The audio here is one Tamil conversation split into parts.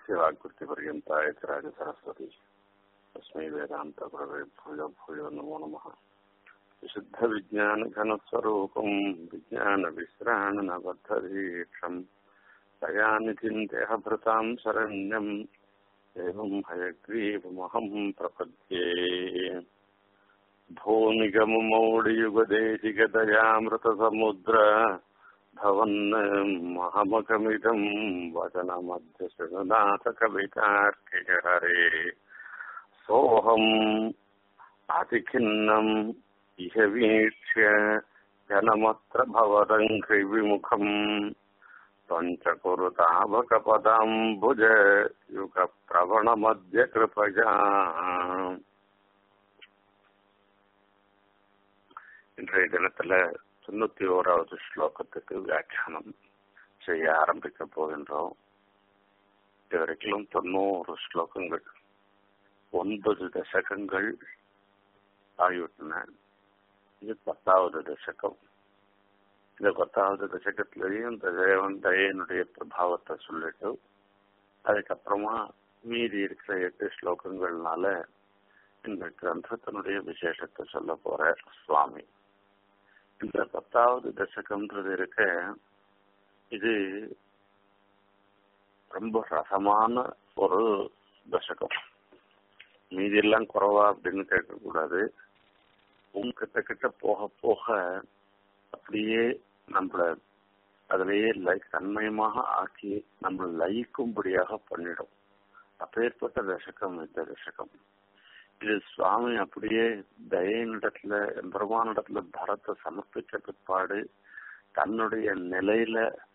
यस्य वाक्कृतिपर्यन्ता यतिराज सरस्वती तस्मै वेदान्तप्रवे भूयो भूयो नमो नमः विशुद्धविज्ञानघनस्वरूपम् विज्ञानविश्राणनबद्धदीक्षम् दयानिधिम् देहभृताम् शरण्यम् एवम् हयग्रीवमहम् प्रपद्ये भूनिगममौडियुगदेशिगदयामृतसमुद्र भवन् महमकमिदम् वचनमध्य शृणुनाथकवितार्किकहरे सोऽहम् अतिखिन्नम् इह वीक्ष्य जनमत्र भवदङ्घ्रिविमुखम् पञ्चकुरुताभकपदाम्बुज युगप्रवणमद्य कृपया இன்றைய தினத்துல தொண்ணூத்தி ஓராவது ஸ்லோகத்துக்கு வியாக்கியானம் செய்ய ஆரம்பிக்க போகின்றோம் இதுவரைக்கும் தொண்ணூறு ஸ்லோகங்கள் ஒன்பது தசகங்கள் ஆகிவிட்டன இது பத்தாவது தசகம் இந்த பத்தாவது தசகத்திலேயும் இந்த தேவன் தயனுடைய பிரபாவத்தை சொல்லிட்டு அதுக்கப்புறமா மீதி இருக்கிற எட்டு ஸ்லோகங்கள்னால இந்த கிரந்தத்தினுடைய விசேஷத்தை சொல்ல போற சுவாமி இந்த பத்தாவது தசகம்ன்றது இருக்க இது ரொம்ப ரசமான ஒரு தசகம் மீதி எல்லாம் குறவா அப்படின்னு கேட்கக்கூடாது உங்ககிட்ட கிட்ட போக போக அப்படியே நம்மள அதிலேயே லை தன்மயமாக ஆக்கி நம்மளை லயிக்கும்படியாக பண்ணிடும் அப்பேற்பட்ட தசகம் இந்த தசகம் இது சுவாமி அப்படியே தயனிடத்துல எம்பெருமானிடத்துல பரத்தை சமர்ப்பிச்ச பிற்பாடு தன்னுடைய நிலையில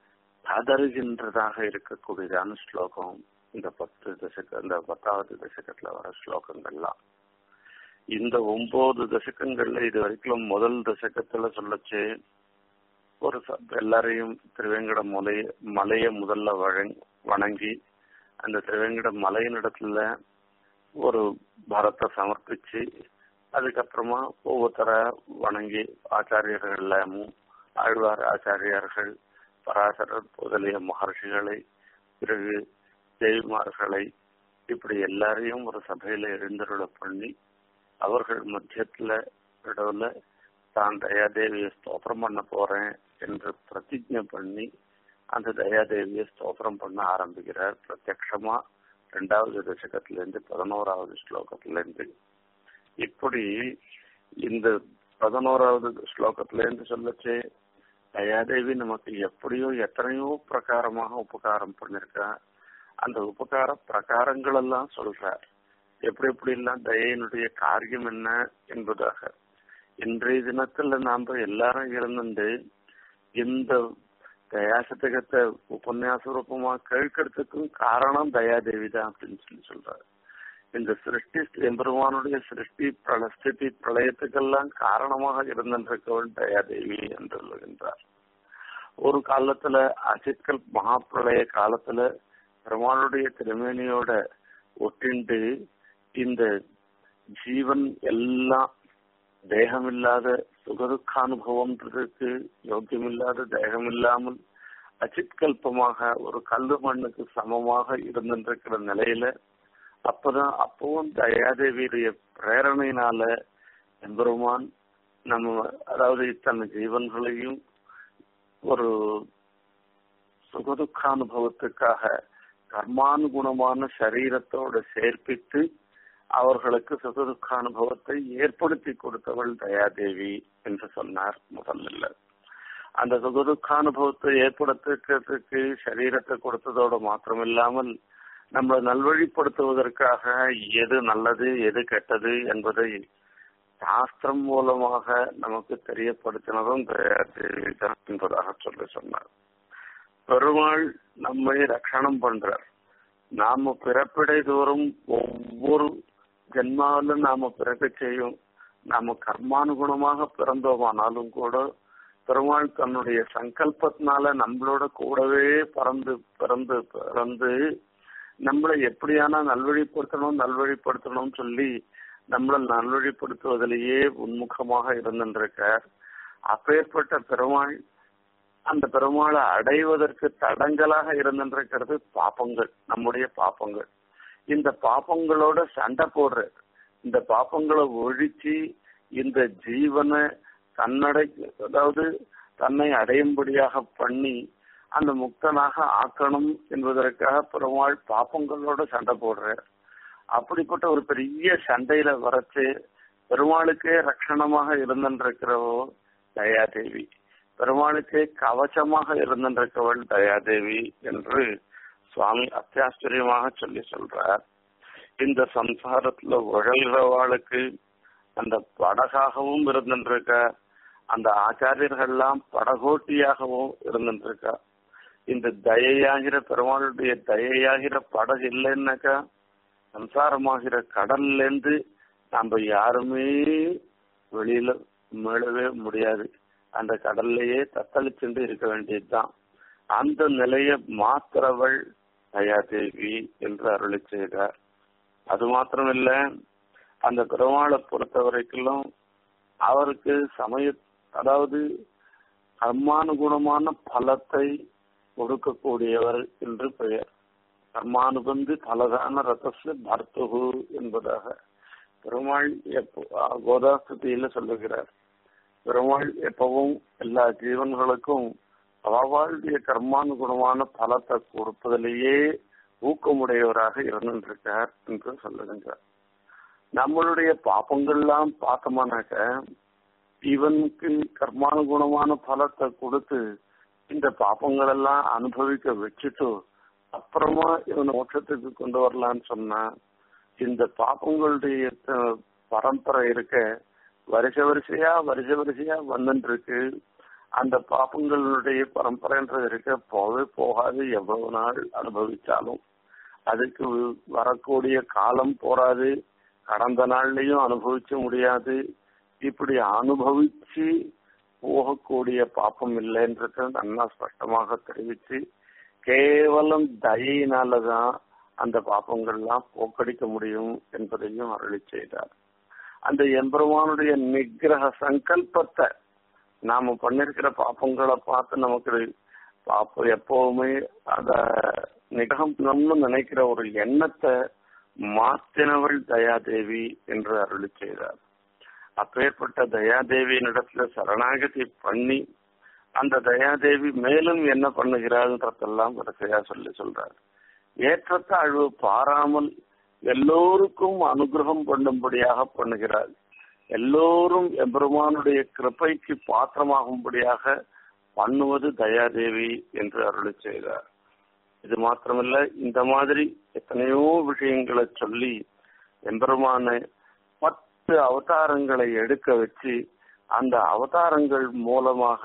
கதறுகின்றதாக இருக்கக்கூடியதான ஸ்லோகம் இந்த பத்து தசக இந்த பத்தாவது தசகத்துல வர ஸ்லோகங்கள்லாம் இந்த ஒன்பது தசகங்கள்ல இது வரைக்கும் முதல் தசகத்துல சொல்லச்சு ஒரு எல்லாரையும் திருவேங்கட மலை மலைய முதல்ல வணங்கி அந்த திருவேங்கட மலையினிடத்துல ஒரு பாரத்தை சமர்ப்பிச்சு அதுக்கப்புறமா ஒவ்வொருத்தர வணங்கி ஆச்சாரியர்கள் எல்லாமும் ஆழ்வார் ஆச்சாரியார்கள் பராசரர் முதலிய மகர்ஷிகளை பிறகு தேவிமார்களை இப்படி எல்லாரையும் ஒரு சபையில எழுந்தருள பண்ணி அவர்கள் மத்தியத்துல இடவுல தான் தயாதேவியை ஸ்தோத்திரம் பண்ண போறேன் என்று பிரதிஜை பண்ணி அந்த தயாதேவியை ஸ்தோத்திரம் பண்ண ஆரம்பிக்கிறார் பிரத்யக்ஷமா ரெண்டாவது தசகத்திலிருந்து பதினோராவது ஸ்லோகத்திலிருந்து இப்படி இந்த பதினோராவது ஸ்லோகத்திலிருந்து சொல்லச்சு தயாதேவி நமக்கு எப்படியோ எத்தனையோ பிரகாரமாக உபகாரம் பண்ணிருக்கா அந்த உபகார பிரகாரங்கள் எல்லாம் சொல்றார் எப்படி எப்படி எல்லாம் தயனுடைய காரியம் என்ன என்பதாக இன்றைய தினத்துல நாம எல்லாரும் இருந்துட்டு இந்த தயாசதகத்தை உபன்யாச ரூபமா கேட்கறதுக்கும் காரணம் தயாதேவி தான் அப்படின்னு சொல்லி சொல்றாரு இந்த சிருஷ்டி எம்பெருமானுடைய சிருஷ்டி பிரளஸ்திதி பிரளயத்துக்கெல்லாம் காரணமாக இருந்திருக்கவள் தயாதேவி என்று சொல்லுகின்றார் ஒரு காலத்துல அசித்கல் மகாபிரளய காலத்துல பெருமானுடைய திருமேனியோட ஒட்டிண்டு இந்த ஜீவன் எல்லாம் தேகமில்லாத சுகதுக்கானுபவம்ன்றதுக்கு யோக்கியமில்லாத தேகம் இல்லாமல் அச்சித்கல்பமாக ஒரு கல்லு மண்ணுக்கு சமமாக இருந்திருக்கிற நிலையில அப்பதான் அப்பவும் தயாதேவியுடைய பிரேரணையினால எம்பெருமான் நம்ம அதாவது இத்தனை ஜீவன்களையும் ஒரு சுகதுக்கானுபவத்துக்காக கர்மானுகுணமான சரீரத்தோடு சேர்ப்பித்து அவர்களுக்கு சுகதுக்க அனுபவத்தை ஏற்படுத்தி கொடுத்தவள் தயாதேவி என்று சொன்னார் முதல்ல அந்த சுகதுக்க அனுபவத்தை ஏற்படுத்துறதுக்கு சரீரத்தை கொடுத்ததோடு மாத்திரமில்லாமல் நம்மளை நல்வழிப்படுத்துவதற்காக எது நல்லது எது கெட்டது என்பதை சாஸ்திரம் மூலமாக நமக்கு தெரியப்படுத்தினதும் தயாதேவி தான் என்பதாக சொல்லி சொன்னார் பெருமாள் நம்மை ரட்சணம் பண்றார் நாம பிறப்பிடை தோறும் ஒவ்வொரு ஜென்மாவில நாம பிறக்க செய்யும் நாம கர்மானுகுணமாக பிறந்தோமானாலும் கூட பெருமாள் தன்னுடைய சங்கல்பத்தினால நம்மளோட கூடவே பறந்து பிறந்து பிறந்து நம்மளை எப்படியானா நல்வழிப்படுத்தணும் நல்வழிப்படுத்தணும்னு சொல்லி நம்மளை நல்வழிப்படுத்துவதிலேயே உன்முகமாக இருந்திருக்கார் அப்பேற்பட்ட பெருமாள் அந்த பெருமாளை அடைவதற்கு தடங்கலாக இருந்திருக்கிறது பாப்பங்கள் நம்முடைய பாப்பங்கள் இந்த பாப்பங்களோட சண்டை போடுற இந்த பாப்பங்களை ஒழிச்சு இந்த ஜீவனை தன்னடை அதாவது தன்னை அடையும்படியாக பண்ணி அந்த முக்தனாக ஆக்கணும் என்பதற்காக பெருமாள் பாப்பங்களோட சண்டை போடுறார் அப்படிப்பட்ட ஒரு பெரிய சண்டையில வரச்சு பெருமாளுக்கே ரட்சணமாக இருந்திருக்கிறவோ தயாதேவி பெருமாளுக்கே கவச்சமாக இருந்திருக்கிறவள் தயாதேவி என்று சுவாமி அத்தியாச்சரியமாக சொல்லி சொல்றார் இந்த சம்சாரத்துல உழல்கிறவாளுக்கு அந்த படகாகவும் இருந்திருக்க அந்த ஆச்சாரியர்கள்லாம் படகோட்டியாகவும் இருந்திருக்கா இந்த தயையாகிற பெருமாளுடைய தயையாகிற படகு இல்லைன்னாக்கா சம்சாரமாகிற கடல்ல இருந்து நம்ம யாருமே வெளியில மீளவே முடியாது அந்த கடல்லையே தத்தளிச்சுட்டு இருக்க வேண்டியதுதான் அந்த நிலையை மாத்திரவள் தயாதேவி என்று அருளி செய்தார் அது மாத்திரமில்ல அந்த பெருமாளை பொறுத்த வரைக்கும் அவருக்கு சமய அதாவது கர்மானுகுணமான பலத்தை கொடுக்கக்கூடியவர் என்று பெயர் கர்மானுபந்து பலதான ரதஸ்ல பர்த்துகு என்பதாக பெருமாள் எப்போ கோதாஸ்தியில சொல்லுகிறார் பெருமாள் எப்பவும் எல்லா ஜீவன்களுக்கும் அவளுடைய கர்மானுகுணமான பலத்தை கொடுப்பதிலேயே ஊக்கமுடையவராக இருந்திருக்கார் என்று சொல்லுகின்றார் நம்மளுடைய பாப்பங்கள்லாம் பார்த்தோமானாக்க இவனுக்கு கர்மானுகுணமான பலத்தை கொடுத்து இந்த பாப்பங்கள் எல்லாம் அனுபவிக்க வச்சுட்டு அப்புறமா இவன் மோட்சத்துக்கு கொண்டு வரலான்னு சொன்னா இந்த பாப்பங்களுடைய பரம்பரை இருக்க வருஷ வரிசையா வருஷ வரிசையா வந்துட்டு இருக்கு அந்த பாப்பங்களுடைய பரம்பரைன்றது இருக்க போகவே போகாது எவ்வளவு நாள் அனுபவிச்சாலும் அதுக்கு வரக்கூடிய காலம் போராது கடந்த நாள்லயும் அனுபவிச்ச முடியாது இப்படி அனுபவிச்சு போகக்கூடிய பாப்பம் இல்லைன்றது நல்லா ஸ்பஷ்டமாக தெரிவிச்சு கேவலம் தயினாலதான் அந்த பாப்பங்கள்லாம் போக்கடிக்க முடியும் என்பதையும் அருளி செய்தார் அந்த எம்பெருமானுடைய நிகிரக சங்கல்பத்தை நாம பண்ணிருக்கிற பாப்பங்களை பார்த்து நமக்கு பாப்பம் எப்பவுமே அத நிகழணும்னு நினைக்கிற ஒரு எண்ணத்தை மாத்தினவள் தயாதேவி என்று அருளி செய்தார் அப்பேற்பட்ட தயாதேவியினிடத்துல சரணாகதி பண்ணி அந்த தயாதேவி மேலும் என்ன பண்ணுகிறாள்ன்றதெல்லாம் வரிசையா சொல்லி சொல்றார் ஏற்றத்தாழ்வு பாராமல் எல்லோருக்கும் அனுகிரகம் பண்ணும்படியாக பண்ணுகிறாள் எல்லோரும் எம்பெருமானுடைய கிருப்பைக்கு பாத்திரமாகும்படியாக பண்ணுவது தயாதேவி என்று அருளி செய்தார் இது மாத்திரமல்ல இந்த மாதிரி எத்தனையோ விஷயங்களை சொல்லி எம்பெருமான பத்து அவதாரங்களை எடுக்க வச்சு அந்த அவதாரங்கள் மூலமாக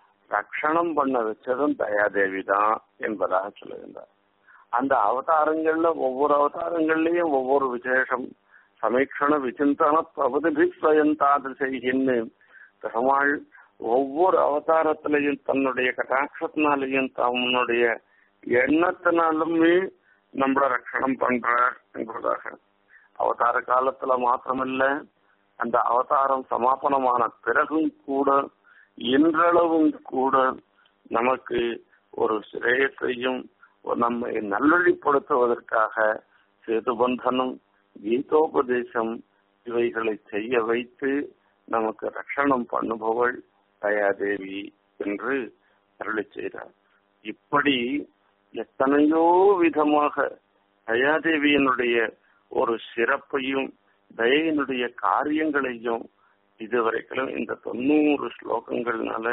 ரட்சணம் பண்ண வச்சதும் தயாதேவி தான் என்பதாக சொல்லுகின்றார் அந்த அவதாரங்கள்ல ஒவ்வொரு அவதாரங்கள்லயும் ஒவ்வொரு விசேஷம் சமீக்ஷண விசிந்தன பிரபுதிபிஸ்வயம் தாதிசைகின்னு பெருமாள் ஒவ்வொரு அவதாரத்திலையும் தன்னுடைய கட்டாட்சத்தினாலையும் தன்னுடைய எண்ணத்தினாலுமே நம்மள ரட்சணம் பண்றார் என்பதாக அவதார காலத்துல மாத்திரமில்ல அந்த அவதாரம் சமாபனமான பிறகும் கூட இன்றளவும் கூட நமக்கு ஒரு சிரேயத்தையும் நம்மை நல்லொழிப்படுத்துவதற்காக சேதுபந்தனம் கீதோபதேசம் இவைகளை செய்ய வைத்து நமக்கு ரட்சணம் பண்ணுபவள் தயாதேவி என்று அருளி செய்தார் இப்படி எத்தனையோ விதமாக தயாதேவியினுடைய ஒரு சிறப்பையும் தயையினுடைய காரியங்களையும் இதுவரைக்கும் இந்த தொண்ணூறு ஸ்லோகங்கள்னால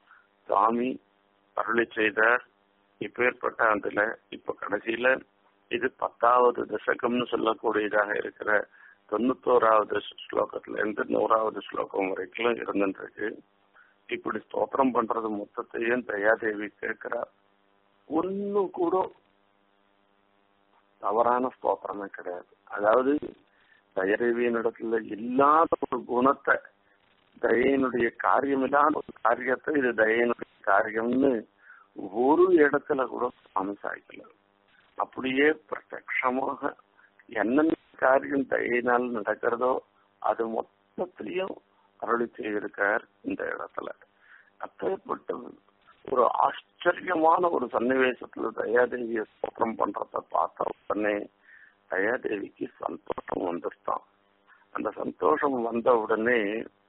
சுவாமி அருளி செய்தார் இப்பேற்பட்ட அதுல இப்ப கடைசியில இது பத்தாவது தசகம்னு சொல்லக்கூடியதாக இருக்கிற தொண்ணூத்தோராவது ஸ்லோகத்துல இருந்து நூறாவது ஸ்லோகம் வரைக்கும் இருந்துருக்கு இப்படி ஸ்தோத்திரம் பண்றது மொத்தத்தையும் தயாதேவி கேட்கிறார் ஒன்னு கூட தவறான ஸ்தோத்திரமே கிடையாது அதாவது தயதேவியின் இடத்துல இல்லாத ஒரு குணத்தை தயனுடைய காரியம் இல்லாத ஒரு காரியத்தை இது தயனுடைய காரியம்னு ஒரு இடத்துல கூட சுவாமி சாய்க்கல அப்படியே பிரத்யமாக என்னென்ன காரியம் தயினால் நடக்கிறதோ அது மொத்தத்திலையும் அருளி செய்திருக்கார் இந்த இடத்துல அப்பேற்பட்ட ஒரு ஆச்சரியமான ஒரு சன்னிவேசத்துல தயாதேவிய ஸ்தோத்திரம் பண்றத பார்த்த உடனே தயாதேவிக்கு சந்தோஷம் வந்துருத்தான் அந்த சந்தோஷம் வந்த உடனே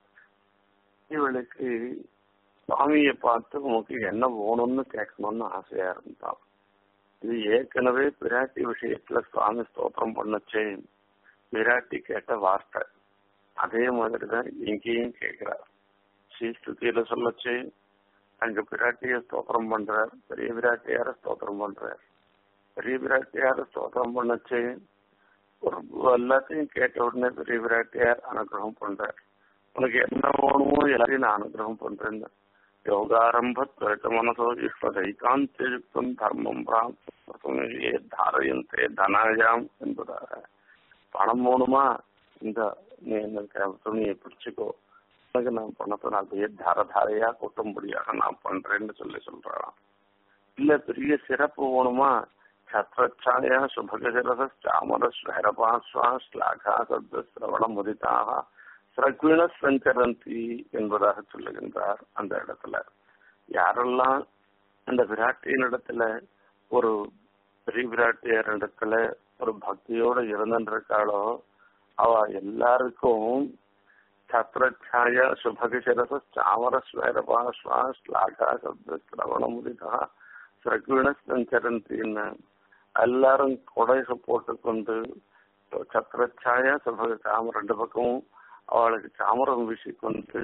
இவளுக்கு சுவாமியை பார்த்து உனக்கு என்ன வேணும்னு கேட்கணும்னு ஆசையா இருந்தான் இது ஏற்கனவே பிராட்டி விஷயத்துல சுவாமி ஸ்தோத்திரம் பண்ணுச்சு பிராட்டி கேட்ட வார்த்தை அதே மாதிரிதான் இங்கேயும் கேட்கிறார் ஸ்ரீஸ்துதியில சொல்லச்சு அங்க பிராட்டிய ஸ்தோத்திரம் பண்றார் பெரிய பிராட்டியார ஸ்தோத்திரம் பண்றார் பெரிய பிராட்டியார ஸ்தோத்திரம் பண்ணச்சு ஒரு எல்லாத்தையும் கேட்ட உடனே பெரிய பிராட்டியார் அனுகிரகம் பண்றார் உனக்கு என்ன வேணுமோ எல்லாரையும் நான் அனுகிரகம் பண்றேன் யோகாரம்ப துவட்ட மனசோ யுக்தம் தர்மம் பிராப்தியே தாரயந்தே தனாயாம் என்பதாக பணம் வேணுமா இந்த நீ என்ன துணியை பிடிச்சுக்கோ உனக்கு நான் பணத்தை நான் அப்படியே தார தாரையா கொட்டும்படியாக நான் பண்றேன்னு சொல்லி சொல்றான் இல்ல பெரிய சிறப்பு வேணுமா சத்ரச்சாயா சுபகசிரச சாமர ஸ்வரபாஸ்வா ஸ்லாகா சப்த சிரவண முதிதாக சிரக்விண சஞ்சரந்தி என்பதாக சொல்லுகின்றார் அந்த இடத்துல யாரெல்லாம் அந்த விராட்டியின் இடத்துல ஒரு பெரிய விராட்டியார் இடத்துல ஒரு பக்தியோட இருந்திருக்காளோ அவ எல்லாருக்கும் சத்ரச்சாய சுபகசிரச சாமர ஸ்வரபாஸ்வா ஸ்லாகா சப்த சிரவண முதிதா சிரக்விண சஞ்சரந்தின்னு எல்லாரும் கொடைச போட்டுக்கொண்டு சத்திரச்சாயா சுபக சாம ரெண்டு பக்கமும் அவளுக்கு சாமரம் வீசிக்கொண்டு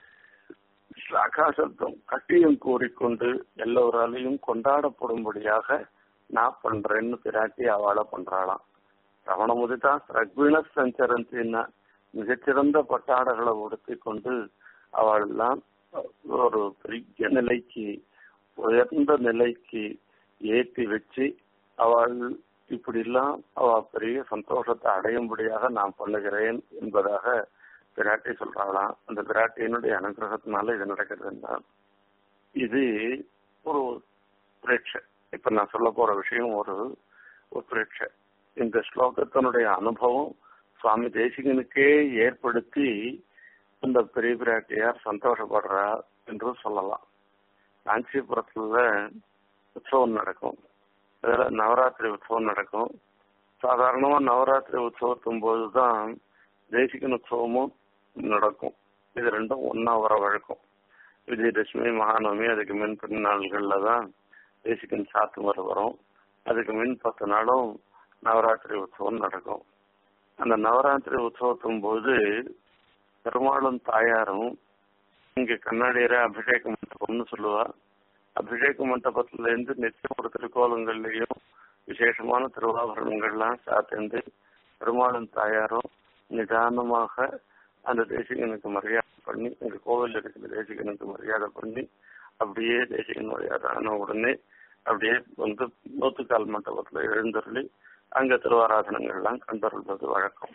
சாகா சப்தம் கட்டியம் கூறிக்கொண்டு எல்லோராலையும் கொண்டாடப்படும்படியாக நான் பண்றேன்னு பிராட்டி அவளை பண்றாளாம் ரமண முதிதா ரக்விண சஞ்சரந்தின்னா மிகச்சிறந்த பட்டாடைகளை உடுத்தி கொண்டு அவள்லாம் ஒரு பெரிய நிலைக்கு உயர்ந்த நிலைக்கு ஏற்றி வச்சு அவள் இப்படிலாம் அவ பெரிய சந்தோஷத்தை அடையும்படியாக நான் பண்ணுகிறேன் என்பதாக பிராட்டி சொல்றாளாம் அந்த பிராட்டியினுடைய அனுகிரகத்தினால இது நடக்கிறதுன்னா இது ஒரு பிரேட்சை இப்ப நான் சொல்ல போற விஷயம் ஒரு ஒரு பிரேட்சை இந்த ஸ்லோகத்தினுடைய அனுபவம் சுவாமி தேசிகனுக்கே ஏற்படுத்தி இந்த பெரிய பிராட்டியார் சந்தோஷப்படுறா என்று சொல்லலாம் காஞ்சிபுரத்துல உற்சவம் நடக்கும் அதுல நவராத்திரி உற்சவம் நடக்கும் சாதாரணமா நவராத்திரி உற்சவத்தும் போதுதான் தேசிகன் உற்சவமும் நடக்கும் இது ரெண்டும் ஒன்னா வர வழக்கம் விஜயதசமி மகாநவமி அதுக்கு மின் பின்னாள்கள்ல தான் தேசிகன் சாத்து வர வரும் அதுக்கு மின் பத்து நாளும் நவராத்திரி உற்சவம் நடக்கும் அந்த நவராத்திரி உற்சவத்தும் போது பெருமாளும் தாயாரும் இங்க கண்ணாடியர அபிஷேக மண்டபம்னு சொல்லுவா அபிஷேக மண்டபத்துல இருந்து நித்தியம் ஒரு திருக்கோலங்கள்லயும் விசேஷமான திருவாபரணங்கள்லாம் சாத்திருந்து பெருமாளும் தாயாரும் நிதானமாக அந்த தேசிகனுக்கு மரியாதை பண்ணி எங்க கோவில் இருக்கிற தேசிகனுக்கு மரியாதை பண்ணி அப்படியே தேசிகன் மரியாதை ஆன உடனே அப்படியே வந்து நூத்துக்கால் மண்டபத்துல எழுந்தருளி அங்க திருவாராதனங்கள்லாம் கண்டருள்வது வழக்கம்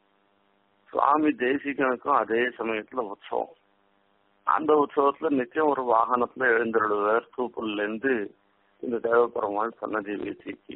சுவாமி தேசிகனுக்கும் அதே சமயத்துல உற்சவம் அந்த உற்சவத்துல நிச்சயம் ஒரு வாகனத்துல எழுந்தருளுவர் தூப்புல இருந்து இந்த தேவபெருமாள் சன்னதி வீதிக்கு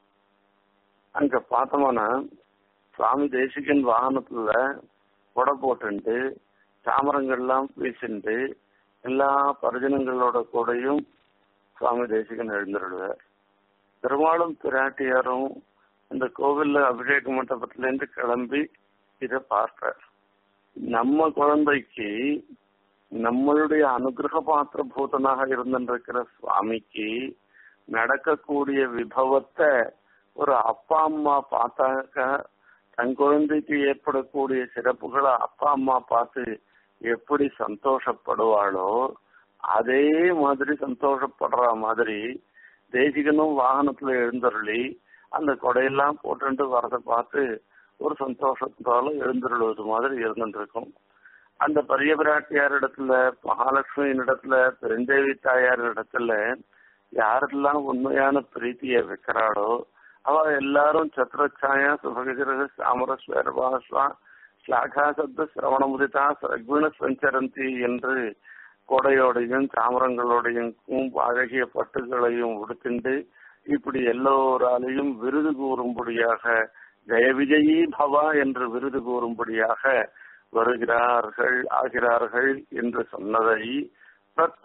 அங்க பார்த்தோம்னா சுவாமி தேசிகன் வாகனத்துல கொடை போட்டுண்டு தாமரங்கள்லாம் வீசிண்டு எல்லா பரிஜனங்களோட கூடையும் சுவாமி தேசிகன் எழுந்தருளுவார் பெருமாளும் பிராட்டியாரும் இந்த கோவில்ல அபிஷேக மண்டபத்துல இருந்து கிளம்பி இத பார்க்கிறார் நம்ம குழந்தைக்கு நம்மளுடைய அனுகிரக பாத்திர பூதனாக இருந்திருக்கிற சுவாமிக்கு நடக்கக்கூடிய விபவத்தை ஒரு அப்பா அம்மா பார்த்தாக்க தன் குழந்தைக்கு ஏற்படக்கூடிய சிறப்புகளை அப்பா அம்மா பார்த்து எப்படி சந்தோஷப்படுவாளோ அதே மாதிரி சந்தோஷப்படுற மாதிரி தேசிகனும் வாகனத்துல எழுந்தருளி அந்த கொடையெல்லாம் போட்டு வரதை பார்த்து ஒரு சந்தோஷத்தால எழுந்தருளுவது மாதிரி இருந்துருக்கும் அந்த பரிய பிராட்டியார் இடத்துல மகாலட்சுமியின் இடத்துல பெருந்தேவி தாயார் இடத்துல யாரெல்லாம் உண்மையான பிரீத்திய வைக்கிறாளோ அவ எல்லாரும் சத்ரச்சாயா சுபகிரக சாமரஸ்வரபாஸ்வா ஸ்லாகா சப்த சிரவண முதிதா சகுண சஞ்சரந்தி என்று கொடையோடையும் சாமரங்களோடையும் அழகிய பட்டுகளையும் உடுத்திண்டு இப்படி எல்லோராலையும் விருது கூறும்படியாக ஜெய விஜயி பவா என்று விருது கூறும்படியாக வருகிறார்கள் ஆகிறார்கள் என்று சொன்னதை பிரத்யக்ஷ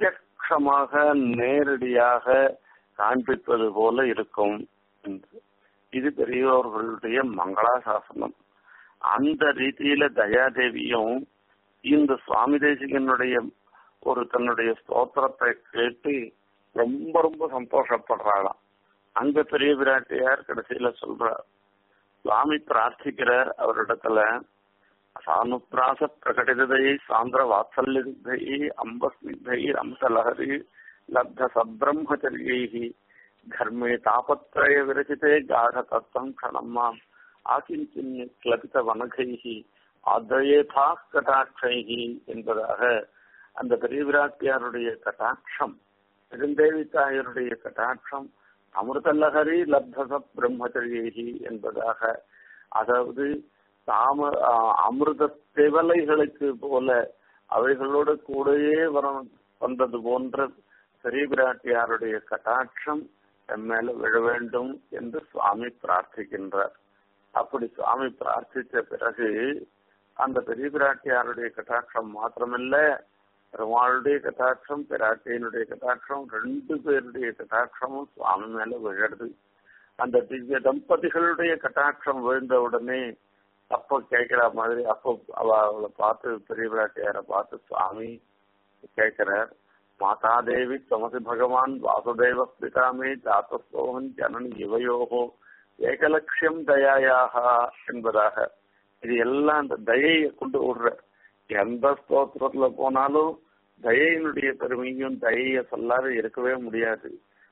பிரத்யக்ஷமாக நேரடியாக காண்பிப்பது போல இருக்கும் என்று இது பெரியோர்களுடைய மங்களாசாசனம் அந்த ரீதியில தயாதேவியும் இந்த சுவாமி தேசிகனுடைய ஒரு தன்னுடைய ஸ்தோத்திரத்தை கேட்டு ரொம்ப ரொம்ப சந்தோஷப்படுறாளாம் அங்க பெரிய பிராட்டியார் கடைசியில சொல்றார் சுவாமி பிரார்த்திக்கிறார் அவரிடத்துல சானுப்பிராச பிரகடிதை சாந்திர வாத்சல்யை அம்பஸ்னிகை அம்சலஹரி லப்த சப்ரம்மச்சரியை தர்மே தாபத்ரய விரசிதே காட தத்தம் க்ஷணம் மாம் ஆகிஞ்சின் கிளபித வனகைகி ஆதயேதா கட்டாட்சைகி என்பதாக அந்த பெரிய விராட்டியாருடைய கட்டாட்சம் பெருந்தேவி தாயருடைய கட்டாட்சம் அமிர்தலஹரி லப்தச பிரம்மச்சரியி என்பதாக அதாவது தாம அமிர்த திவலைகளுக்கு போல அவைகளோடு கூடயே வர வந்தது போன்ற பெரிய பிராட்டியாருடைய கட்டாட்சம் என் மேல விழ வேண்டும் என்று சுவாமி பிரார்த்திக்கின்றார் அப்படி சுவாமி பிரார்த்தித்த பிறகு அந்த பெரிய பிராட்டியாருடைய கட்டாட்சம் மாத்திரமில்ல பெருமாளுடைய கட்டாட்சம் பிராட்டியினுடைய கட்டாட்சம் ரெண்டு பேருடைய கட்டாட்சமும் சுவாமி மேல விழறது அந்த திவ்ய தம்பதிகளுடைய கட்டாட்சம் விழுந்த உடனே அப்போ கேட்கிற மாதிரி அப்போ அவ அவளை பார்த்து பெரிய பிராட்டியார பார்த்து சுவாமி கேட்கிறார் மாதாதேவி தமசி பகவான் வாசுதேவ பிதாமே ஜாத்தஸ்தோகன் ஜனன் இவையோகோ ஏகலட்சியம் தயாயாக என்பதாக இது எல்லாம் அந்த தயையை கொண்டு விடுற எந்த ஸ்தோத்திரத்துல போனாலும் தயையினுடைய பெருமையும் தயைய சொல்லாத இருக்கவே முடியாது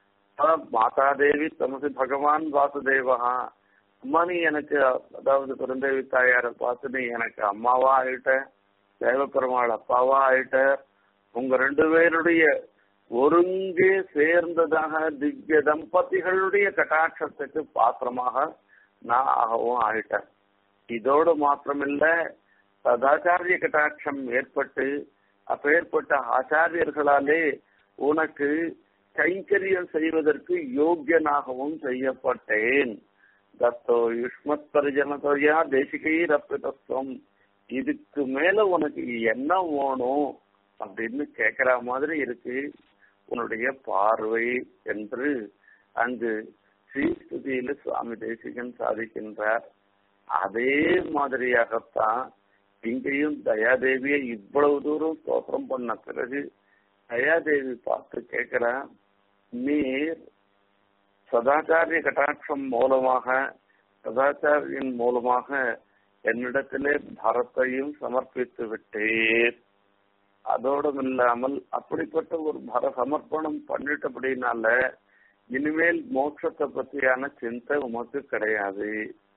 மாதாதேவி தமசி பகவான் வாசுதேவா அம்மா நீ எனக்கு அதாவது பெருந்தேவி தாயார பார்த்து நீ எனக்கு அம்மாவா ஆயிட்ட தேவப்பெருமாள் அப்பாவா ஆயிட்ட உங்க ரெண்டு பேருடைய ஒருங்கே சேர்ந்ததாக திவ்ய தம்பதிகளுடைய கட்டாட்சத்துக்கு பாத்திரமாக நான் ஆகவும் ஆயிட்டேன் இதோடு மாத்திரமில்ல சதாச்சாரிய கட்டாட்சம் ஏற்பட்டு அப்பேற்பட்ட ஆச்சாரியர்களாலே உனக்கு கைங்கரியம் செய்வதற்கு யோக்கியனாகவும் செய்யப்பட்டேன் தத்தோ யுஷ்மத் பரிஜனதோயா தேசிகை ரப்பிதத்துவம் இதுக்கு மேல உனக்கு என்ன வேணும் அப்படின்னு கேக்குற மாதிரி இருக்கு உன்னுடைய பார்வை என்று அங்கு ஸ்ரீஸ்துதியில சுவாமி தேசிகன் சாதிக்கின்றார் அதே மாதிரியாகத்தான் இங்கேயும் தயாதேவியை இவ்வளவு தூரம் ஸ்தோத்திரம் பண்ண பிறகு தயாதேவி பார்த்து கேட்கிறேன் நீர் சதாச்சாரிய கட்டாட்சம் மூலமாக சதாச்சாரியின் மூலமாக என்னிடத்திலே பரத்தையும் சமர்ப்பித்து விட்டேன் அதோடும் இல்லாமல் அப்படிப்பட்ட ஒரு பர சமர்ப்பணம் பண்ணிட்டபடினால இனிமேல் மோட்சத்தை பத்தியான சிந்தை உமக்கு கிடையாது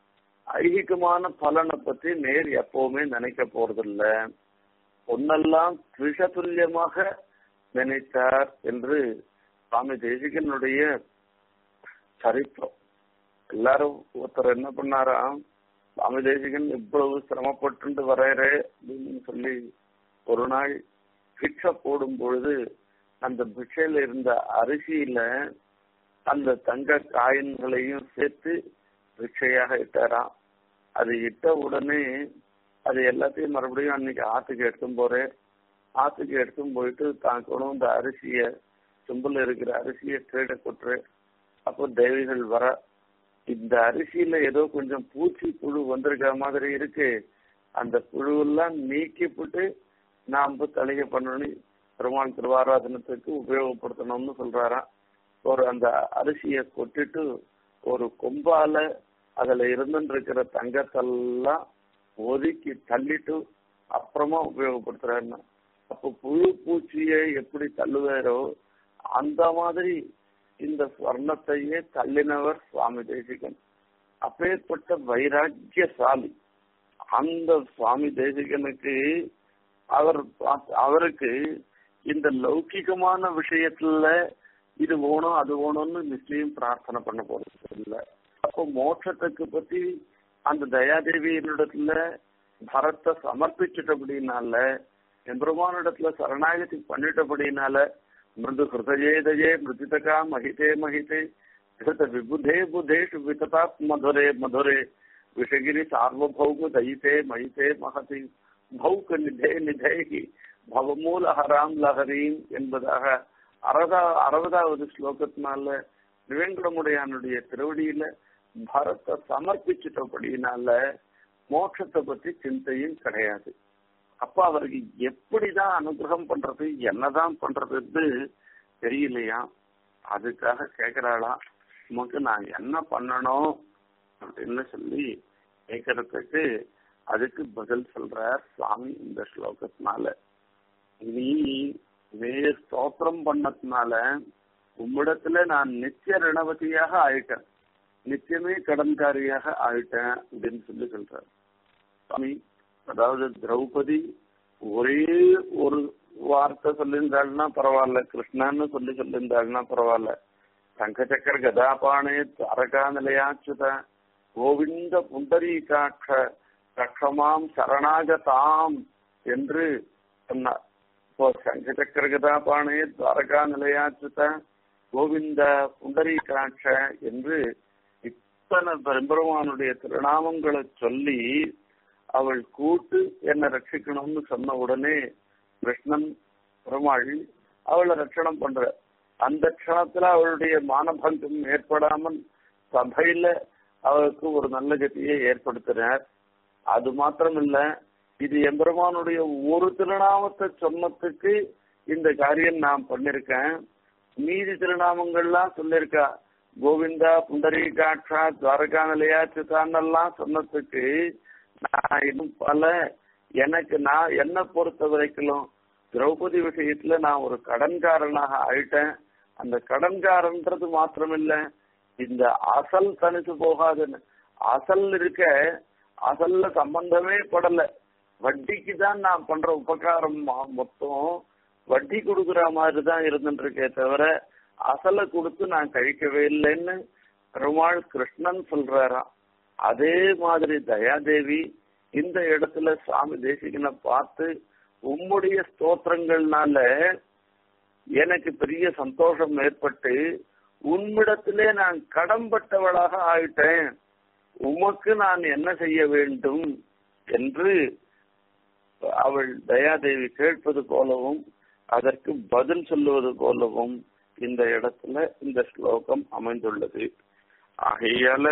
ஐகிகமான பலனை பத்தி நேர் எப்பவுமே நினைக்க போறதில்ல ஒன்னெல்லாம் விஷதுல்யமாக நினைத்தார் என்று சுவாமி தேசிகனுடைய சரித்திரம் எல்லாரும் ஒருத்தர் என்ன பண்ணாராம் சுவாமி தேசிகன் இவ்வளவு சிரமப்பட்டு வரையறே அப்படின்னு சொல்லி ஒரு நாள் பிக்ஷை போடும் பொழுது அந்த பிக்ஷையில இருந்த அரிசியில அந்த தங்க காயின்களையும் சேர்த்து பிக்ஷையாக இட்டாராம் அது இட்ட உடனே அது எல்லாத்தையும் மறுபடியும் அன்னைக்கு ஆத்துக்கு எடுத்தும் போறேன் ஆத்துக்கு எடுத்தும் போயிட்டு தான் கொண்டு வந்த அரிசிய சொம்புல இருக்கிற அரிசியை கீழே கொட்டுறேன் அப்போ தேவிகள் வர இந்த அரிசியில ஏதோ கொஞ்சம் பூச்சி புழு வந்திருக்க மாதிரி இருக்கு அந்த புழுவெல்லாம் நீக்கிவிட்டு நாம தலிகை பண்ணணும் பெருமாள் திருவாராதனத்துக்கு உபயோகப்படுத்தணும்னு சொல்றாராம் ஒரு அந்த அரிசியை கொட்டிட்டு ஒரு கொம்பால அதுல இருந்துருக்கிற தங்கத்தெல்லாம் ஒதுக்கி தள்ளிட்டு அப்புறமா உபயோகப்படுத்துறாருன்னா அப்போ புழு பூச்சியை எப்படி தள்ளுவாரோ அந்த மாதிரி இந்த ஸ்வர்ணத்தையே தள்ளினவர் சுவாமி தேசிகன் அப்பேற்பட்ட வைராக்கியசாலி அந்த சுவாமி தேசிகனுக்கு அவர் அவருக்கு இந்த லௌகிகமான விஷயத்துல இது வேணும் அது வேணும்னு நிச்சயம் பிரார்த்தனை பண்ண போறது இல்லை அப்போ மோட்சத்துக்கு பத்தி அந்த தயாதேவியினிடத்துல பரத்தை சமர்ப்பிச்சிட்டபடினால எம்பெருமானிடத்துல சரணாகதி பண்ணிட்டபடினால மிருது ஹிருதயேதயே மிருதிதகா மகிதே மகிதே ஹிருத விபுதே புதேஷு விததாத் மதுரே மதுரே விஷகிரி சார்வபௌம தயிதே மயிதே மகதி பௌக நிதே நிதேகி பவமூல ஹராம் லஹரீம் என்பதாக அறுபதா அறுபதாவது ஸ்லோகத்தினால திருவேங்கடமுடையானுடைய திருவடியில பரத்தை சமர்ப்பிச்சிட்டபடியினால மோட்சத்தை பத்தி சிந்தையும் கிடையாது அப்ப அவருக்கு எப்படிதான் அனுகிரகம் பண்றது என்னதான் பண்றதுன்னு தெரியலையா அதுக்காக கேக்குறாளா உமக்கு நான் என்ன பண்ணணும் அப்படின்னு சொல்லி கேட்கறதுக்கு அதுக்கு பதில் சொல்றார் சுவாமி இந்த ஸ்லோகத்தினால நீ வே ஸ்தோத்திரம் பண்ணதுனால உம்மிடத்துல நான் நித்திய ரணவதியாக ஆயிட்டேன் நித்தியமே கடன்காரியாக ஆயிட்டேன் அப்படின்னு சொல்லி சொல்றார் சுவாமி அதாவது திரௌபதி ஒரே ஒரு வார்த்தை சொல்லியிருந்தாள்னா பரவாயில்ல கிருஷ்ணன்னு சொல்லி சொல்லியிருந்தாள்னா பரவாயில்ல சங்கச்சக்கர கதாபானே தாரகா நிலையாச்சுத கோவிந்த புண்டரீகாட்ச கஷமாம் சரணாகதாம் என்று சொன்னார் இப்போ சங்கச்சக்கர கதாபானே துவாரகா நிலையாச்சுத கோவிந்த புண்டரீகாட்ச என்று இத்தனை பெரும்பெருமானுடைய திருநாமங்களை சொல்லி அவள் கூட்டு என்னை ரட்சிக்கணும்னு சொன்ன உடனே கிருஷ்ணன் பெருமாள் அவளை ரட்சணம் பண்ற அந்த க்ஷணத்துல அவளுடைய மானபங்கம் ஏற்படாமல் சபையில அவளுக்கு ஒரு நல்ல கதியை ஏற்படுத்தினார் அது மாத்திரம் இல்ல இது எம்பெருமானுடைய ஒரு திருநாமத்தை சொன்னதுக்கு இந்த காரியம் நான் பண்ணிருக்கேன் மீதி திருநாமங்கள்லாம் சொல்லியிருக்கா கோவிந்தா புண்டரீகாட்சா துவாரகா நிலையா சித்தான்னெல்லாம் சொன்னதுக்கு நான் இன்னும் பல எனக்கு நான் என்ன பொறுத்த வரைக்கும் திரௌபதி விஷயத்துல நான் ஒரு கடன்காரனாக ஆயிட்டேன் அந்த கடன்காரன்றது மாத்திரமில்ல இந்த அசல் தனித்து போகாதுன்னு அசல் இருக்க அசல்ல சம்பந்தமே படல வட்டிக்கு தான் நான் பண்ற உபகாரம் மொத்தம் வட்டி கொடுக்குற மாதிரி தான் இருந்துட்டு இருக்கே தவிர அசலை கொடுத்து நான் கழிக்கவே இல்லைன்னு பெருமாள் கிருஷ்ணன் சொல்றாராம் அதே மாதிரி தயாதேவி இந்த இடத்துல சுவாமி தேசிகனை பார்த்து உம்முடைய ஸ்தோத்திரங்கள்னால எனக்கு பெரிய சந்தோஷம் ஏற்பட்டு உன்னிடத்திலே நான் கடன்பட்டவளாக ஆயிட்டேன் உமக்கு நான் என்ன செய்ய வேண்டும் என்று அவள் தயாதேவி கேட்பது போலவும் அதற்கு பதில் சொல்லுவது போலவும் இந்த இடத்துல இந்த ஸ்லோகம் அமைந்துள்ளது ஆகையால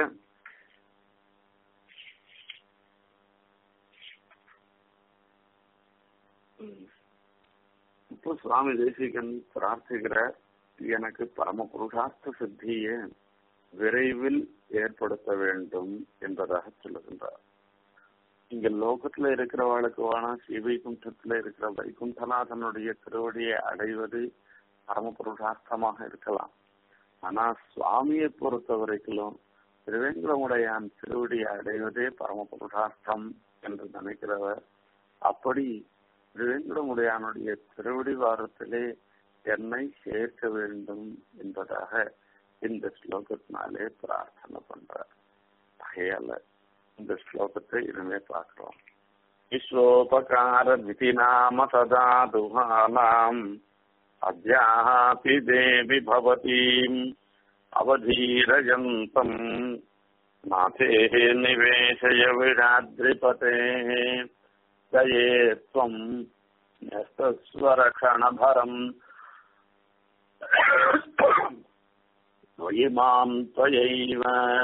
இப்போ சுவாமி தேசிகன் பிரார்த்திக்கிறார் எனக்கு பரம புருஷார்த்த சித்தியை விரைவில் ஏற்படுத்த வேண்டும் என்பதாக சொல்லுகின்றார் இங்க லோகத்துல இருக்கிறவளுக்கு வேணா ஸ்ரீவைகுண்டத்துல இருக்கிற வைகுண்டநாதனுடைய திருவடியை அடைவது பரம புருஷார்த்தமாக இருக்கலாம் ஆனா சுவாமியை பொறுத்த வரைக்கும் திருவேங்கடமுடையான் திருவடியை அடைவதே பரம புருஷார்த்தம் என்று நினைக்கிறவர் அப்படி திருவேங்கடமுடையானுடைய திருவடி வாரத்திலே என்னை சேர்க்க வேண்டும் என்பதாக இந்த ஸ்லோகத்தினாலே பிரார்த்தனை பண்றார் ஆகையால இந்த ஸ்லோகத்தை இனிமே பார்க்கிறோம் விஸ்வோபகார விதி நாம சதா துகானாம் அத்யாபி தேவி பவதீம் அவதீரயந்தம் நாதே நிவேசய விடாத்ரிபதே தயே त्वम् न्यस्तस्वरक्षणभरम् त्वयि माम् त्वयैव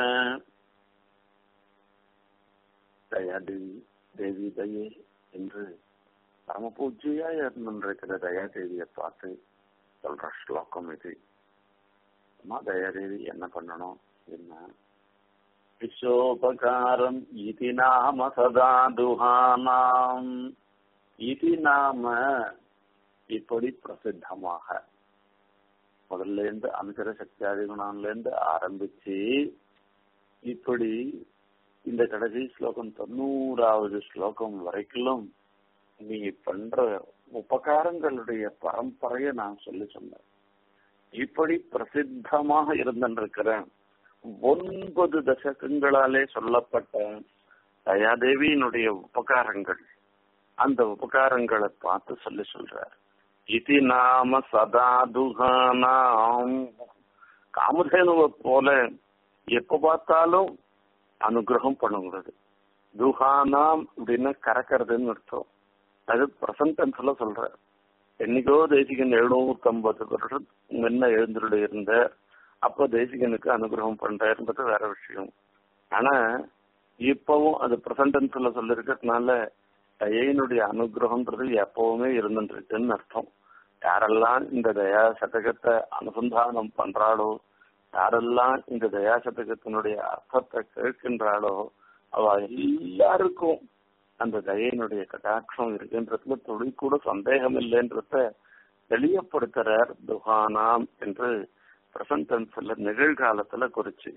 தயாதேவி தேவி தயே என்று பரம பூஜ்யா இருந்திருக்கிற தயாதேவியை பார்த்து சொல்ற ஸ்லோகம் இது அம்மா தயாதேவி என்ன பண்ணணும் என்ன விஸ்வோபகாரம் இது நாம சதா துஹானாம் இது நாம இப்படி பிரசித்தமாக முதல்ல இருந்து அனுசர சக்தியாதி குணான்ல இருந்து ஆரம்பிச்சு இப்படி இந்த கடைசி ஸ்லோகம் தொண்ணூறாவது ஸ்லோகம் வரைக்கும் நீ பண்ற உபகாரங்களுடைய பரம்பரைய நான் சொல்லி சொன்னேன் இப்படி பிரசித்தமாக இருந்திருக்கிற ஒன்பது தசகங்களாலே சொல்லப்பட்ட தயாதேவியினுடைய உபகாரங்கள் அந்த உபகாரங்களை பார்த்து சொல்லி சொல்றார் இது நாம சதா துகானாம் காமதேனுவை போல எப்ப பார்த்தாலும் அனுகிரகம் பண்ணுங்கிறது துஹானாம் அப்படின்னு கறக்கிறதுன்னு அர்த்தம் அது பிரசன்ட் டென்ஸ்ல சொல்ற என்னைக்கோ தேசிகன் எழுநூத்தம்பது வருஷம் முன்ன எழுந்துள்ள இருந்த அப்ப தேசிகனுக்கு அனுகிரகம் பண்றாருன்றது வேற விஷயம் ஆனா இப்பவும் அது பிரசன்டென்ஸ்ல சொல்லிருக்கிறதுனால தயையினுடைய அனுகிரகம்ன்றது எப்பவுமே இருந்துருக்குன்னு அர்த்தம் யாரெல்லாம் இந்த தயா சதகத்தை அனுசந்தானம் பண்றாளோ யாரெல்லாம் இந்த தயா சதகத்தினுடைய அர்த்தத்தை கேட்கின்றாளோ அவ எல்லாருக்கும் அந்த தயையினுடைய கட்டாட்சம் இருக்குன்றதுல துளி கூட சந்தேகம் இல்லைன்றத தெளியப்படுத்துறார் துஹானாம் என்று பிரசன்டென்ஸ்ல நிகழ்காலத்துல குறிச்சு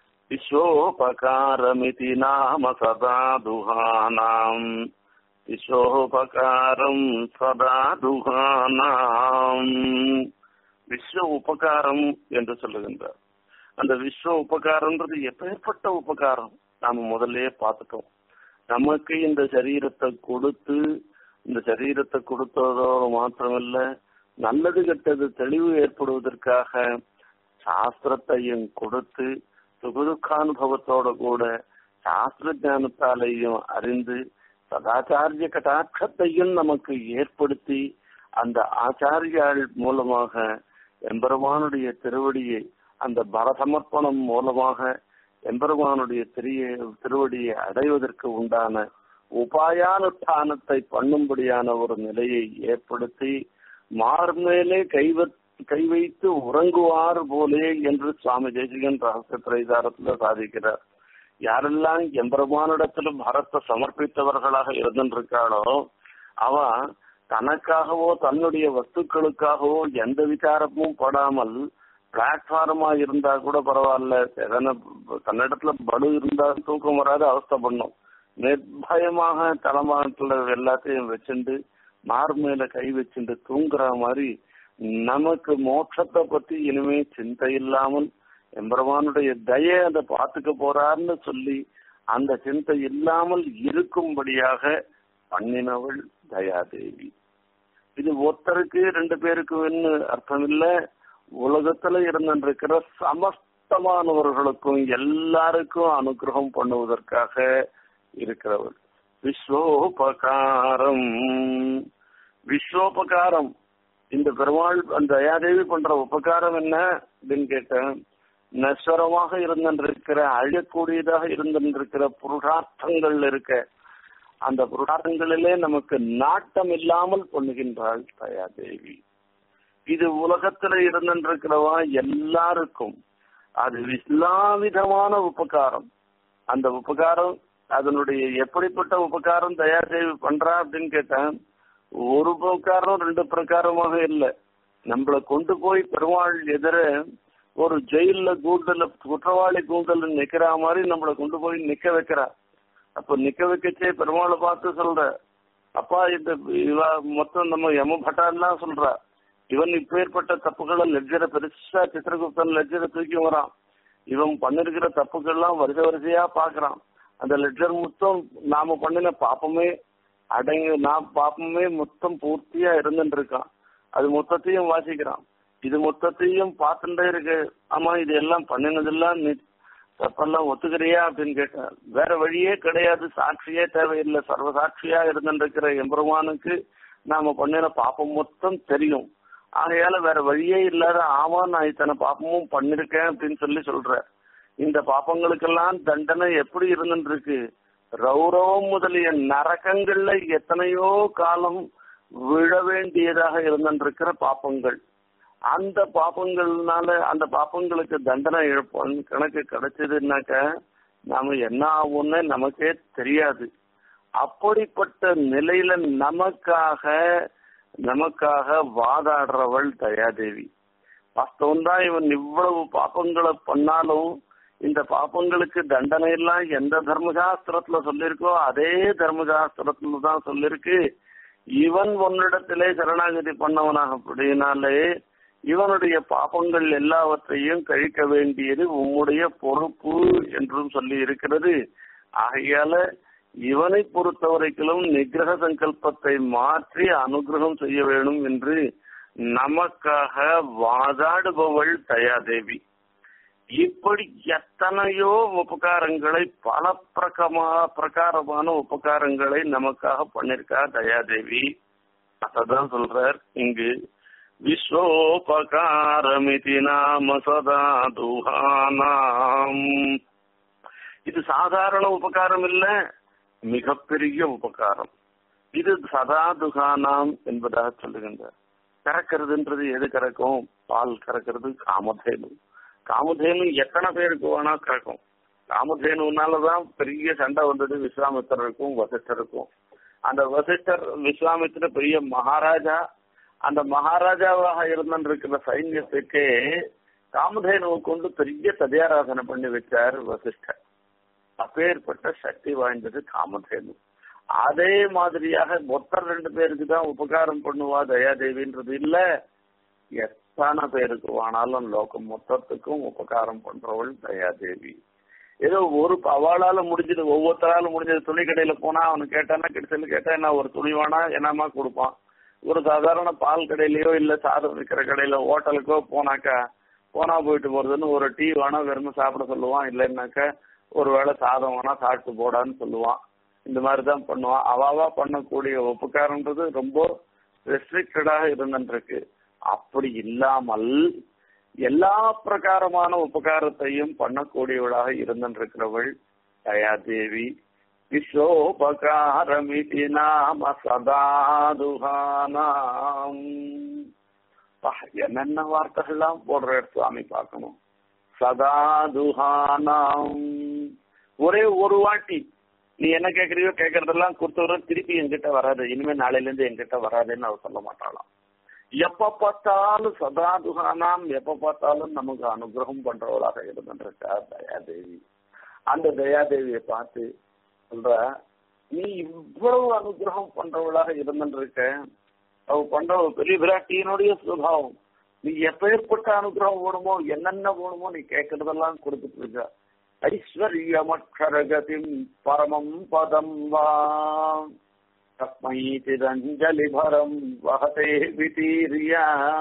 விஸ்வோபகாரமிதி நாம சதா துஹானாம் விஸ்வோபகாரம் சதா துஹானாம் விஸ்வ உபகாரம் என்று சொல்லுகின்றார் அந்த விஸ்வ உபகாரம்ன்றது எப்பேற்பட்ட உபகாரம் நாம முதல்லயே பார்த்துட்டோம் நமக்கு இந்த சரீரத்தை கொடுத்து இந்த சரீரத்தை கொடுத்ததோடு மாத்திரமல்ல நல்லது கெட்டது தெளிவு ஏற்படுவதற்காக சாஸ்திரத்தையும் கொடுத்து சுகதுக்கானுபவத்தோட கூட சாஸ்திர ஞானத்தாலையும் அறிந்து சதாச்சாரிய கட்டாட்சத்தையும் நமக்கு ஏற்படுத்தி அந்த ஆச்சாரியாள் மூலமாக எம்பெருமானுடைய திருவடியை அந்த பரசமர்ப்பணம் மூலமாக எம்பெருமானுடைய திரிய திருவடியை அடைவதற்கு உண்டான உபாயானுஷ்டானத்தை பண்ணும்படியான ஒரு நிலையை ஏற்படுத்தி மார்மேலே கைவ கை வைத்து உறங்குவார் போலே என்று சுவாமி தேசிகன் ரகசிய திரைதாரத்துல சாதிக்கிறார் யாரெல்லாம் எம்பெருமானிடத்துல பரத்தை சமர்ப்பித்தவர்களாக இருந்திருக்காளோ அவ தனக்காகவோ தன்னுடைய வஸ்துக்களுக்காகவோ எந்த விசாரமும் படாமல் பிளாட்ஃபார்மா இருந்தா கூட பரவாயில்ல எதனா தன்னிடத்துல பலு இருந்தா தூக்கம் வராது அவஸ்தை பண்ணும் நிர்பயமாக தலைமாட்டில் எல்லாத்தையும் வச்சுண்டு மார் மேல கை வச்சுட்டு தூங்குற மாதிரி நமக்கு மோட்சத்தை பத்தி இனிமே சிந்தை இல்லாமல் எம்பெருமானுடைய தய அதை பார்த்துக்க போறார்னு சொல்லி அந்த சிந்தை இல்லாமல் இருக்கும்படியாக பண்ணினவள் தயாதேவி இது ஒருத்தருக்கு ரெண்டு பேருக்குன்னு அர்த்தம் இல்ல உலகத்துல இருந்திருக்கிற சமஸ்தமானவர்களுக்கும் எல்லாருக்கும் அனுகிரகம் பண்ணுவதற்காக இருக்கிறவர் விஸ்வோபகாரம் விஸ்வோபகாரம் இந்த பெருமாள் அந்த தயாதேவி பண்ற உபகாரம் என்ன அப்படின்னு கேட்டேன் நஸ்வரமாக இருந்திருக்கிற அழக்கூடியதாக இருந்திருக்கிற புருஷார்த்தங்கள் இருக்க அந்த புருஷார்த்தங்களிலே நமக்கு நாட்டம் இல்லாமல் பண்ணுகின்றாள் தயாதேவி இது உலகத்துல இருந்திருக்கிறவா எல்லாருக்கும் அது எல்லா விதமான உபகாரம் அந்த உபகாரம் அதனுடைய எப்படிப்பட்ட உபகாரம் தயாதேவி பண்றா அப்படின்னு கேட்டேன் ஒரு பிரகாரம் ரெண்டு பிரகாரமாக இல்லை நம்மளை கொண்டு போய் பெருமாள் எதிர ஒரு ஜெயில கூண்டல குற்றவாளி கூண்டல நிக்கிற மாதிரி நம்மளை கொண்டு போய் நிக்க வைக்கிறா அப்ப நிக்க வைக்கச்சே பெருமாளை பார்த்து சொல்ற அப்பா இந்த இவ மொத்தம் நம்ம யம பட்டான்லாம் சொல்றா இவன் இப்பேற்பட்ட தப்புகளை லெஜரை பெருசா சித்திரகுப்தன் லெஜரை தூக்கி வரான் இவன் பண்ணிருக்கிற தப்புகள்லாம் வரிசை வரிசையா பாக்குறான் அந்த லெட்ஜர் மொத்தம் நாம பண்ணின பாப்பமே அடங்கு நான் பாப்பமே மொத்தம் பூர்த்தியா இருந்துட்டு இருக்கான் அது மொத்தத்தையும் வாசிக்கிறான் இது மொத்தத்தையும் பார்த்துட்டே இருக்கு ஆமா இது எல்லாம் பண்ணினதெல்லாம் நீ தப்பெல்லாம் ஒத்துக்கிறியா அப்படின்னு கேட்டேன் வேற வழியே கிடையாது சாட்சியே தேவையில்லை சர்வ சாட்சியா இருந்துருக்கிற எம்பெருமானுக்கு நாம பண்ணின பாப்பம் மொத்தம் தெரியும் ஆகையால வேற வழியே இல்லாத ஆமா நான் இத்தனை பாப்பமும் பண்ணிருக்கேன் அப்படின்னு சொல்லி சொல்ற இந்த பாப்பங்களுக்கெல்லாம் தண்டனை எப்படி இருந்துட்டு இருக்கு ரௌரவம் முதலிய நரகங்கள்ல எத்தனையோ காலம் விழ வேண்டியதாக இருந்திருக்கிற பாப்பங்கள் அந்த பாப்பங்கள்னால அந்த பாப்பங்களுக்கு தண்டனை இழப்போம் கணக்கு கிடைச்சதுன்னாக்க நாம என்ன ஆகும்னு நமக்கே தெரியாது அப்படிப்பட்ட நிலையில நமக்காக நமக்காக வாதாடுறவள் தயாதேவி வாஸ்தவம் தான் இவன் இவ்வளவு பாப்பங்களை பண்ணாலும் இந்த பாப்பங்களுக்கு தண்டனை எல்லாம் எந்த தர்மசாஸ்திரத்துல சொல்லிருக்கோ அதே தர்மசாஸ்திரத்துல தான் சொல்லிருக்கு இவன் உன்னிடத்திலே சரணாகதி பண்ணவனாக அப்படின்னாலே இவனுடைய பாப்பங்கள் எல்லாவற்றையும் கழிக்க வேண்டியது உம்முடைய பொறுப்பு என்றும் சொல்லி இருக்கிறது ஆகையால இவனை பொறுத்தவரைக்கும் நிகிரக சங்கல்பத்தை மாற்றி அனுகிரகம் செய்ய வேணும் என்று நமக்காக வாதாடுபவள் தயாதேவி இப்படி எத்தனையோ உபகாரங்களை பல பிரகமா பிரகாரமான உபகாரங்களை நமக்காக பண்ணிருக்கா தயாதேவி அதான் சொல்றார் இங்கு விஸ்வோபகாரமிதி நாம சதா துஹானாம் இது சாதாரண உபகாரம் இல்ல மிகப்பெரிய உபகாரம் இது சதா துகானாம் என்பதாக சொல்லுகின்றார் கறக்கிறதுன்றது எது கறக்கும் பால் கறக்கிறது காமதேனு காமதேனு எத்தனை பேருக்கு வேணா கறக்கும் காமதேனுனாலதான் பெரிய சண்டை வந்தது விஸ்வாமித்தருக்கும் வசிஷ்டருக்கும் அந்த வசிஷ்டர் விஸ்வாமித்திர பெரிய மகாராஜா அந்த மகாராஜாவாக இருந்திருக்கிற சைன்யத்துக்கே காமதேனுவை கொண்டு பெரிய ததியாராதனை பண்ணி வச்சார் வசிஷ்டர் அப்பேற்பட்ட சக்தி வாய்ந்தது காமதேனு அதே மாதிரியாக மொத்தம் ரெண்டு பேருக்கு தான் உபகாரம் பண்ணுவா தயாதேவின்றது இல்ல எத்தனை பேருக்கு வேணாலும் லோகம் மொத்தத்துக்கும் உபகாரம் பண்றவள் தயாதேவி ஏதோ ஒரு அவளால முடிஞ்சது ஒவ்வொருத்தரால முடிஞ்சது துணி கடையில போனா அவனு கேட்டானா கிடைச்சல் கேட்டா என்ன ஒரு துணி வேணா என்னமா கொடுப்பான் ஒரு சாதாரண பால் கடையிலயோ இல்ல சாதம் விற்கிற கடையில ஹோட்டலுக்கோ போனாக்கா போனா போயிட்டு போறதுன்னு ஒரு டீ வேணா வெறும் சாப்பிட சொல்லுவான் இல்லைன்னாக்கா ஒரு வேளை சாதம் வேணா சாப்பிட்டு போடான்னு சொல்லுவான் இந்த மாதிரி தான் பண்ணுவான் அவாவா பண்ணக்கூடிய உபகாரம்ன்றது ரொம்ப ரெஸ்ட்ரிக்டடாக இருந்துருக்கு அப்படி இல்லாமல் எல்லா பிரகாரமான உபகாரத்தையும் பண்ணக்கூடியவளாக இருந்திருக்கிறவள் தயாதேவி விஸ்வோபகாரமிதி நாம சதாதுகானாம் என்னென்ன வார்த்தைகள்லாம் போடுற சுவாமி பார்க்கணும் சதாதுகானாம் ஒரே ஒரு வாட்டி நீ என்ன கேக்குறியோ கேக்குறதெல்லாம் கொடுத்தவரும் திருப்பி என்கிட்ட வராது இனிமே நாளையில இருந்து என்கிட்ட வராதுன்னு அவ சொல்ல மாட்டாளாம் எப்ப பார்த்தாலும் சதாதுகானாம் எப்ப பார்த்தாலும் நமக்கு அனுகிரகம் பண்றவளாக இருந்துருக்கா தயாதேவி அந்த தயாதேவியை பார்த்து சொல்ற நீ இவ்வளவு அனுகிரகம் பண்றவளாக இருந்துருக்க அவ பண்ற பெரிய விராட்டியினுடைய சுபாவம் நீ எப்பேற்பட்ட அனுகிரகம் வேணுமோ என்னென்ன வேணுமோ நீ கேட்கறதெல்லாம் கொடுத்துட்டு இருக்க ஐஸ்வர்யமக்ஷரகதிம் பரமம் பதம் வா தஸ்மை திரஞ்சலிபரம் வகதே விதீரியா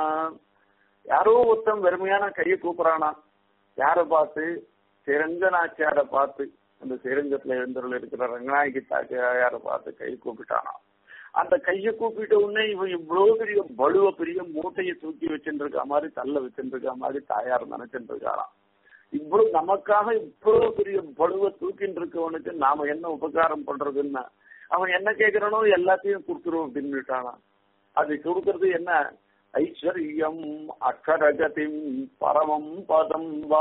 யாரோ ஒருத்தன் வெறுமையான கையை கூப்பிடுறானா யார பார்த்து சிரஞ்சனாச்சியார பார்த்து அந்த சிரஞ்சத்துல எழுந்தருள் இருக்கிற ரங்கநாயகி தாச்சியார பார்த்து கை கூப்பிட்டானா அந்த கையை கூப்பிட்ட உடனே இவன் இவ்வளவு பெரிய பலுவ பெரிய மூட்டையை தூக்கி வச்சுட்டு இருக்க மாதிரி தள்ள வச்சுட்டு இருக்க மாதிரி தாயார் நினைச்சிட்டு இருக்காராம் இவ்வளவு நமக்காக இவ்வளவு பெரிய பலுவ தூக்கிட்டு இருக்கவனுக்கு நாம என்ன உபகாரம் பண்றதுன்னா அவன் என்ன கேட்கிறானோ எல்லாத்தையும் கொடுத்துரும் அப்படின்னுட்டானா அது கொடுக்கறது என்ன ஐஸ்வர்யம் அக்ஷரகதிம் பரமம் பதம் வா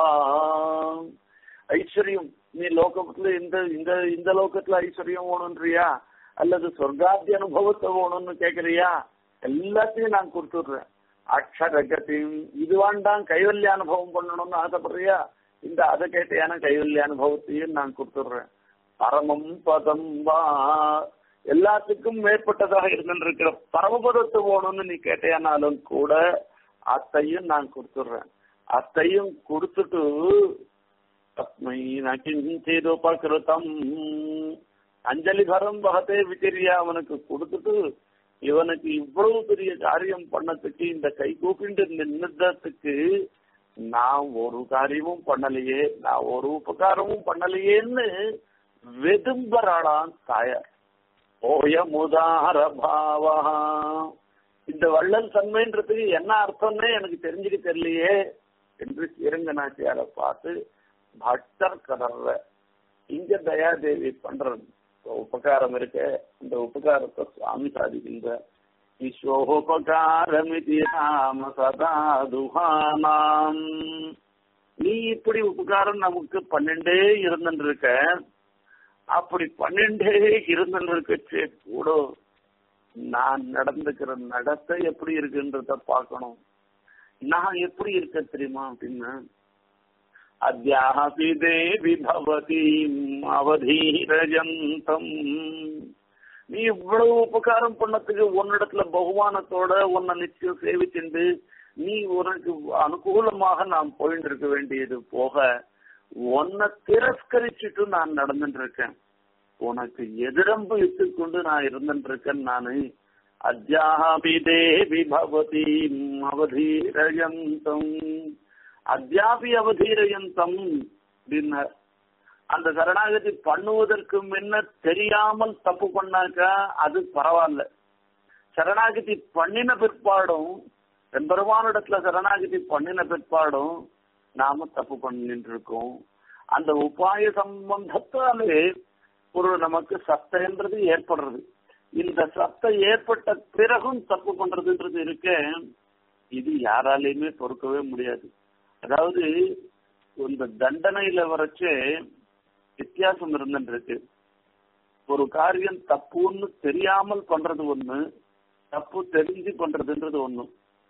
ஐஸ்வர்யம் நீ லோகத்துல இந்த இந்த இந்த லோகத்துல ஐஸ்வர்யம் வேணும்ன்றியா அல்லது சொர்க்காத்தி அனுபவத்தை வேணும்னு கேக்குறியா எல்லாத்தையும் நான் கொடுத்துடுறேன் அக்ஷரகத்தையும் இது வேண்டாம் கைவல்ய அனுபவம் பண்ணணும்னு ஆசைப்படுறியா இந்த அதை கேட்டையான கைவல்ய அனுபவத்தையும் நான் கொடுத்துடுறேன் பரமம் பதம் வா எல்லாத்துக்கும் மேற்பட்டதாக இருந்திருக்கிற பரமபதத்தை போகணும்னு நீ கேட்டையானாலும் கூட அத்தையும் நான் கொடுத்துடுறேன் அத்தையும் கொடுத்துட்டு தஸ்மை நகிஞ்சேதுபகிருத்தம் அஞ்சலி பரம் பகத்தே வித்திரியா அவனுக்கு கொடுத்துட்டு இவனுக்கு இவ்வளவு பெரிய காரியம் பண்ணதுக்கு இந்த கை கூப்பிட்டு நின்னதுக்கு நான் ஒரு காரியமும் பண்ணலையே நான் ஒரு உபகாரமும் பண்ணலையேன்னு வெதும்பராளான் தாயார் ஓயமுதார பாவா இந்த வள்ளல் தன்மைன்றதுக்கு என்ன அர்த்தம்னே எனக்கு தெரிஞ்சுக்க தெரியலையே என்று சிறங்கநாச்சியார பார்த்து பக்தர் கதர்ற இங்க தயாதேவி பண்ற உபகாரம் இருக்க இந்த உபகாரத்தை சுவாமி சாதிக்கின்ற விஸ்வோபகாரமிதி ராம சதா துகானாம் நீ இப்படி உபகாரம் நமக்கு பன்னெண்டே இருந்துட்டு இருக்க அப்படி பன்னெண்டே இருந்துட்டு கூட நான் நடந்துக்கிற நடத்தை எப்படி இருக்குன்றத பார்க்கணும் நான் எப்படி இருக்க தெரியுமா அப்படின்னா அத்தியாபி தேவி பவதீம் அவதீரஜந்தம் நீ இவ்வளவு உபகாரம் பண்ணதுக்கு உன்னிடத்துல பகுமானத்தோட உன்னை நிச்சயம் சேவிச்சுண்டு நீ உனக்கு அனுகூலமாக நான் போயிட்டு இருக்க வேண்டியது போக உன்னை திரஸ்கரிச்சுட்டு நான் நடந்துட்டு இருக்கேன் உனக்கு எதிரம்பு இட்டுக்கொண்டு நான் இருந்துட்டு இருக்கேன் நானு அத்தியாபி தேவி பவதி அவதீரயந்தம் அத்தியாபி அவதீரயந்தம் அப்படின்னார் அந்த சரணாகதி பண்ணுவதற்கு முன்ன தெரியாமல் தப்பு பண்ணாக்கா அது பரவாயில்ல சரணாகதி பண்ணின பிற்பாடும் எம்பெருமானிடத்துல சரணாகதி பண்ணின பிற்பாடும் நாம தப்பு பண்ணிட்டு இருக்கோம் அந்த உபாய சம்பந்தத்தாலே ஒரு நமக்கு சத்தைன்றது ஏற்படுறது இந்த சத்தை ஏற்பட்ட பிறகும் தப்பு பண்றதுன்றது இருக்க இது யாராலையுமே பொறுக்கவே முடியாது அதாவது இந்த தண்டனையில வரைச்சு வித்தியாசம் இருந்துருக்கு ஒரு காரியம் தப்புன்னு தெரியாமல் பண்றது ஒண்ணு தப்பு தெரிஞ்சு பண்றதுன்றது ஒண்ணு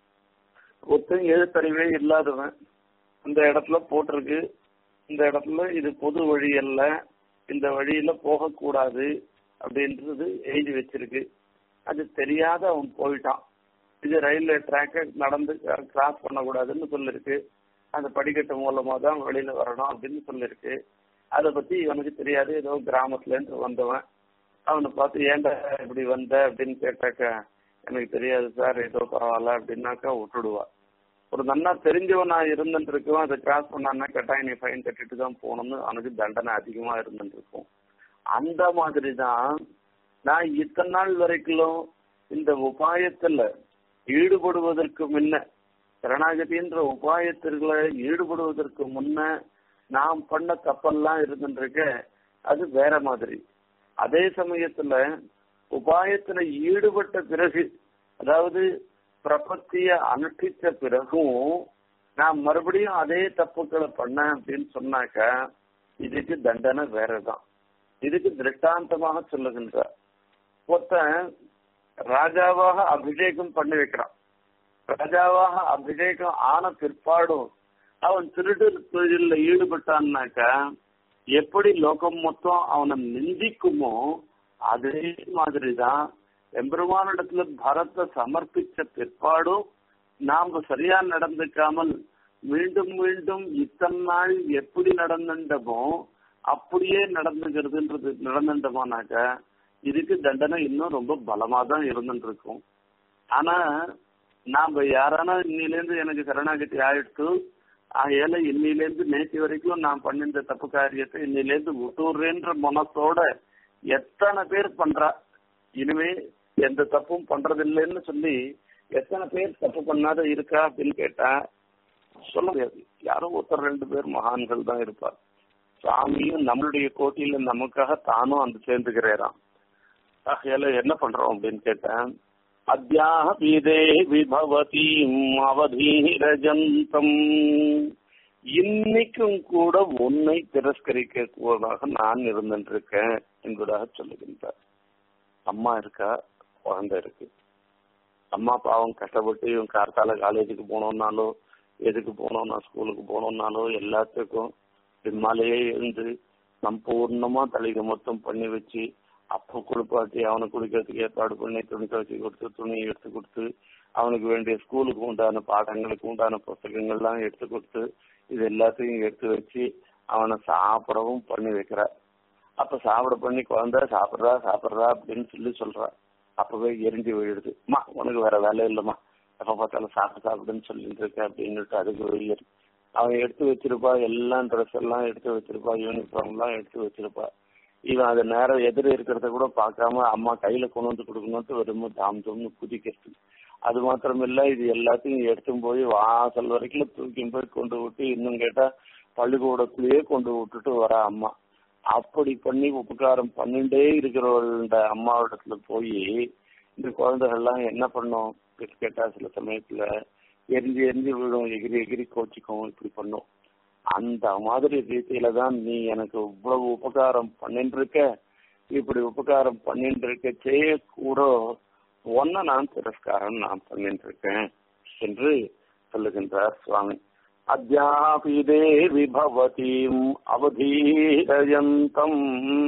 ஒருத்தன் எழுத்தறிவே இல்லாதவன் இந்த இடத்துல போட்டிருக்கு இந்த இடத்துல இது பொது வழி அல்ல இந்த வழியில போகக்கூடாது அப்படின்றது எழுதி வச்சிருக்கு அது தெரியாத அவன் போயிட்டான் இது ரயில்வே ட்ராக்கை நடந்து கிராஸ் பண்ணக்கூடாதுன்னு சொல்லிருக்கு அந்த படிக்கட்டு மூலமா தான் வெளியில வரணும் அப்படின்னு சொல்லிருக்கு அதை பத்தி இவனுக்கு தெரியாது ஏதோ கிராமத்துல இருந்து வந்தவன் அவனை பார்த்து ஏன்டா இப்படி வந்த அப்படின்னு கேட்டாக்கா எனக்கு தெரியாது சார் ஏதோ பரவாயில்ல அப்படின்னாக்கா விட்டுடுவா ஒரு நன்னா தெரிஞ்சவனா இருந்துட்டு இருக்கும் அதை கிராஸ் பண்ணான்னா கட்டாயம் நீ ஃபைன் கட்டிட்டு தான் போகணும்னு அவனுக்கு தண்டனை அதிகமா இருந்துட்டு இருக்கும் அந்த மாதிரி தான் நான் இத்தனை நாள் வரைக்கும் இந்த உபாயத்துல ஈடுபடுவதற்கு முன்ன சரணாகதின்ற உபாயத்திற்குள்ள ஈடுபடுவதற்கு முன்ன நாம் பண்ண தப்பெல்லாம் இருந்துருக்க அது வேற மாதிரி அதே சமயத்துல உபாயத்துல ஈடுபட்ட பிறகு அதாவது பிரபத்திய அனுஷ்டிச்ச பிறகும் நான் மறுபடியும் அதே தப்புக்களை பண்ணேன் அப்படின்னு சொன்னாக்க இதுக்கு தண்டனை வேறதான் இதுக்கு திருஷ்டாந்தமாக சொல்லுகின்றார் ஒருத்தன் ராஜாவாக அபிஷேகம் பண்ணி வைக்கிறான் ராஜாவாக அபிஷேகம் ஆன பிற்பாடும் அவன் திருடு தொழிலில் ஈடுபட்டான்னாக்கா எப்படி லோகம் மொத்தம் அவனை நிந்திக்குமோ அதே மாதிரிதான் எம்பெருமானிடத்துல பரத்தை சமர்ப்பிச்ச பிற்பாடும் நாம சரியா நடந்துக்காமல் மீண்டும் மீண்டும் இத்தனை நாள் எப்படி நடந்துட்டமோ அப்படியே நடந்துக்கிறதுன்றது நடந்துட்டோமானாக்க இதுக்கு தண்டனை இன்னும் ரொம்ப பலமா தான் இருந்துட்டு இருக்கும் ஆனா நாம யாரானா இன்னிலேருந்து எனக்கு சரணாகதி ஆயிடுத்து ஆகையால இன்னிலேருந்து நேற்று வரைக்கும் நான் பண்ணிருந்த தப்பு காரியத்தை இன்னிலேருந்து விட்டுறேன்ற மனசோட எத்தனை பேர் பண்றா இனிமே எந்த தப்பும் பண்றதில்லைன்னு சொல்லி எத்தனை பேர் தப்பு பண்ணாத இருக்கா அப்படின்னு கேட்டா சொல்ல முடியாது யாரோ ஒருத்தர் ரெண்டு பேர் மகான்கள் தான் இருப்பார் சுவாமியும் நம்மளுடைய கோட்டியில நமக்காக தானும் அந்த சேர்ந்துக்கிறாராம் ஆகையால என்ன பண்றோம் அப்படின்னு கேட்டேன் அத்தியாக பீதே விபவதீம் அவதீரஜந்தம் இன்னைக்கும் கூட உன்னை திரஸ்கரிக்க கூடதாக நான் இருந்திருக்கேன் என்பதாக சொல்லுகின்றார் அம்மா இருக்கா குழந்தை இருக்கு அம்மா பாவம் கஷ்டப்பட்டு இவன் கார்த்தால காலேஜுக்கு போனோம்னாலோ எதுக்கு போனோம்னா ஸ்கூலுக்கு போனோம்னாலோ எல்லாத்துக்கும் பின்னாலேயே இருந்து சம்பூர்ணமா தலைக்கு மொத்தம் பண்ணி வச்சு அப்போ குளிப்பாட்டி அவனை குளிக்கிறதுக்கு ஏற்பாடு பண்ணி துணி துவைச்சி கொடுத்து துணி எடுத்து கொடுத்து அவனுக்கு வேண்டிய ஸ்கூலுக்கு உண்டான பாடங்களுக்கு உண்டான புத்தகங்கள்லாம் எடுத்து கொடுத்து இது எல்லாத்தையும் எடுத்து வச்சு அவனை சாப்பிடவும் பண்ணி வைக்கிறா அப்ப சாப்பிட பண்ணி குழந்தை சாப்பிட்றா சாப்பிட்றா அப்படின்னு சொல்லி சொல்றா அப்பவே எரிஞ்சு விழுது அம்மா உனக்கு வேற வேலை இல்லைம்மா எப்ப பார்த்தாலும் சாப்பிட்டு சாப்பிடுன்னு சொல்லிட்டு இருக்க அப்படின்னுட்டு அதுக்கு வெளியே அவன் எடுத்து வச்சிருப்பா எல்லாம் ட்ரெஸ் எல்லாம் எடுத்து வச்சிருப்பா யூனிஃபார்ம் எல்லாம் எடுத்து வச்சிருப்பா இவன் அது நேரம் எதிர இருக்கிறத கூட பார்க்காம அம்மா கையில கொண்டு வந்து கொடுக்கணும்ட்டு வரும்போது தாம் தோம்னு குதிக்கிறது அது மாத்திரம் இல்ல இது எல்லாத்தையும் எடுத்தும் போய் வாசல் வரைக்கும் தூக்கி போய் கொண்டு விட்டு இன்னும் கேட்டா பள்ளிக்கூடத்திலேயே கொண்டு விட்டுட்டு வர அம்மா அப்படி பண்ணி உபகாரம் பண்ணிட்டே இருக்கிறவர்கள அம்மாவிடத்துல போய் இந்த குழந்தைகள்லாம் என்ன பண்ணும் கேட்டா சில சமயத்துல எரிஞ்சு எரிஞ்சு விழும் எகிரி எகிரி கோச்சிக்கும் இப்படி பண்ணும் அந்த மாதிரி ரீதியில தான் நீ எனக்கு இவ்வளவு உபகாரம் பண்ணிட்டு இருக்க இப்படி உபகாரம் பண்ணிட்டு இருக்க செய்ய கூட ஒன்ன நான் திரஸ்காரம் நான் பண்ணிட்டு இருக்கேன் என்று சொல்லுகின்றார் சுவாமி அத்தியாபி தேவி பவதீம் அவதீரயந்தம்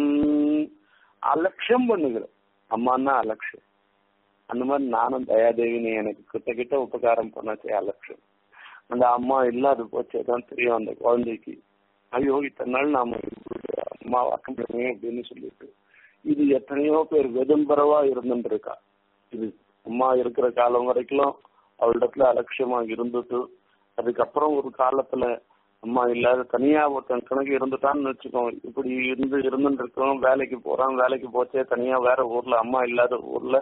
அலட்சியம் பண்ணுகிறோம் அம்மான்னா அலட்சியம் அந்த மாதிரி நானும் தயாதேவினி எனக்கு கிட்ட கிட்ட உபகாரம் பண்ணாச்சே அலட்சியம் அந்த அம்மா இல்லாத போச்சே தான் தெரியும் அந்த குழந்தைக்கு ஐயோ இத்தனை நாள் நாம அம்மா வாக்கமே அப்படின்னு சொல்லிட்டு இது எத்தனையோ பேர் வெதும்பரவா இருந்துட்டு இருக்கா இது அம்மா இருக்கிற காலம் வரைக்கும் அவளிடத்துல அலட்சியமா இருந்துட்டு அதுக்கப்புறம் ஒரு காலத்துல அம்மா இல்லாத தனியா ஒருத்தன் கணக்கு இருந்துட்டான்னு வச்சுக்கோ இப்படி இருந்து இருந்துட்டு இருக்கோம் வேலைக்கு போறான் வேலைக்கு போச்சே தனியா வேற ஊர்ல அம்மா இல்லாத ஊர்ல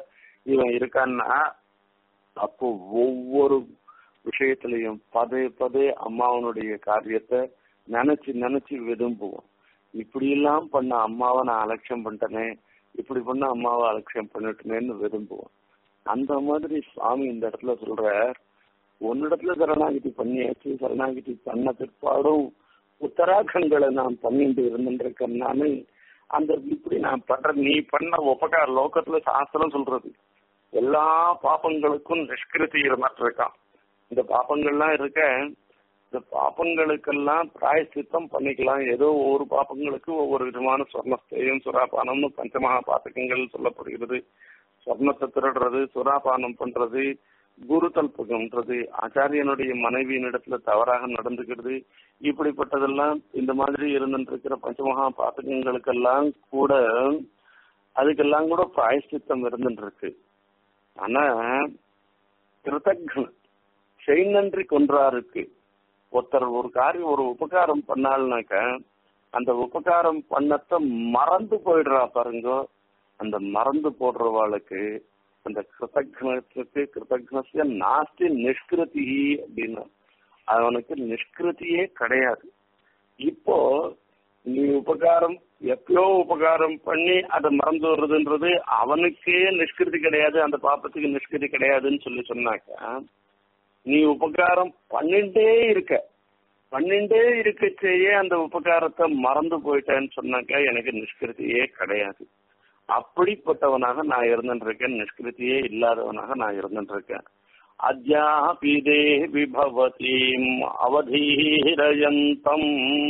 இவன் இருக்கான்னா அப்போ ஒவ்வொரு விஷயத்திலையும் பதே பதே அம்மாவனுடைய காரியத்தை நினைச்சு நினைச்சு விரும்புவோம் இப்படி எல்லாம் பண்ண அம்மாவை நான் அலட்சியம் பண்ணிட்டேனே இப்படி பண்ண அம்மாவை அலட்சியம் பண்ணிட்டேனேன்னு விரும்புவோம் அந்த மாதிரி சுவாமி இந்த இடத்துல சொல்ற உன்னிடத்துல சரணாகிதி பண்ணியாச்சு சரணாகிதி பண்ண பிற்பாடும் உத்தராகங்களை நான் பண்ணிட்டு இருந்துருக்கேன் நானு அந்த இப்படி நான் பண்ற நீ பண்ண உபகார லோகத்துல சாஸ்திரம் சொல்றது எல்லா பாப்பங்களுக்கும் நிஷ்கிருதி இருந்துருக்கான் இந்த பாப்பங்கள்லாம் இருக்க இந்த பாப்பங்களுக்கெல்லாம் பிராயசித்தம் பண்ணிக்கலாம் ஏதோ ஒவ்வொரு பாப்பங்களுக்கு ஒவ்வொரு விதமான சொர்ணஸ்தேயம் சுராபானம்னு பஞ்சமகா பாத்தகங்கள் சொல்லப்படுகிறது சொர்ணத்தை திருடுறது சுராபானம் பண்றது குரு தல்பகம்ன்றது ஆச்சாரியனுடைய மனைவியினிடத்துல தவறாக நடந்துக்கிறது இப்படிப்பட்டதெல்லாம் இந்த மாதிரி இருந்துருக்கிற பஞ்சமகா பாத்தகங்களுக்கெல்லாம் கூட அதுக்கெல்லாம் கூட பிராயசித்தம் இருந்துட்டு இருக்கு ஆனா கிருத்தக்ன செய்நன்றி கொன்றாருக்கு ஒருத்தர் ஒரு காரியம் ஒரு உபகாரம் பண்ணால்னாக்க அந்த உபகாரம் பண்ணத்தை மறந்து போயிடுறா பாருங்க அந்த மறந்து போடுறவாளுக்கு அந்த கிருத்தக்னத்துக்கு கிருத்தக்னசிய நாஸ்தி நிஷ்கிருதி அப்படின்னு அவனுக்கு நிஷ்கிருதியே கிடையாது இப்போ நீ உபகாரம் எப்பயோ உபகாரம் பண்ணி அதை மறந்து வர்றதுன்றது அவனுக்கே நிஷ்கிருதி கிடையாது அந்த பாப்பத்துக்கு நிஷ்கிருதி கிடையாதுன்னு சொல்லி சொன்னாக்கா நீ உபகாரம் பண்ணிட்டே இருக்க பண்ணிட்டே இருக்கச்சேயே அந்த உபகாரத்தை மறந்து போயிட்டேன்னு சொன்னாக்கா எனக்கு நிஷ்கிருதியே கிடையாது அப்படிப்பட்டவனாக நான் இருந்துட்டு இருக்கேன் நிஷ்கிருதியே இல்லாதவனாக நான் இருந்துட்டு இருக்கேன் அத்யாபி தேவி பவதீம் அவதீரயந்தம்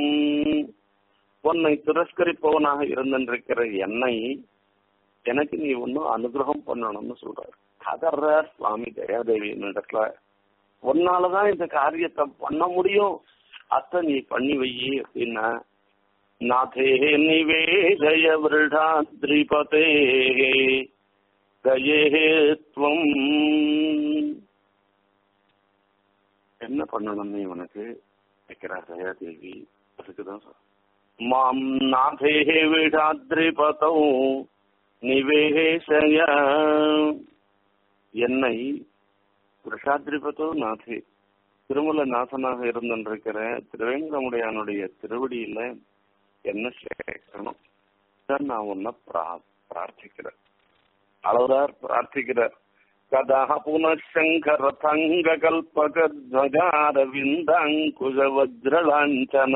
உன்னை திரஸ்கரிப்பவனாக இருந்திருக்கிற என்னை எனக்கு நீ ஒன்னும் அனுகிரகம் பண்ணணும்னு சொல்றாரு கதர்றார் சுவாமி தயாதேவியின் இடத்துல உன்னாலதான் இந்த காரியத்தை பண்ண முடியும் அத்தை நீ பண்ணி வையி அப்படின்னா நாதே நிவேதய விருடாத்ரிபதே தயேத்வம் என்ன பண்ணணும் நீ உனக்கு வைக்கிறார் தயாதேவி அதுக்குதான் மாம் நாதே விடாத்ரிபதோ நிவேசய என்னை புருஷாதிரிபதோ நாதே திருமல நாசனாக இருந்திருக்கிற திருவேங்கடமுடையானுடைய திருவடியில என்ன சேர்க்கணும் நான் உன்னை பிரார்த்திக்கிறேன் அளவரார் பிரார்த்திக்கிறார் கதா புனசங்கரதங்க கல்பகத்வஜாரவிந்தாங்குஜ வஜ்ரலாஞ்சன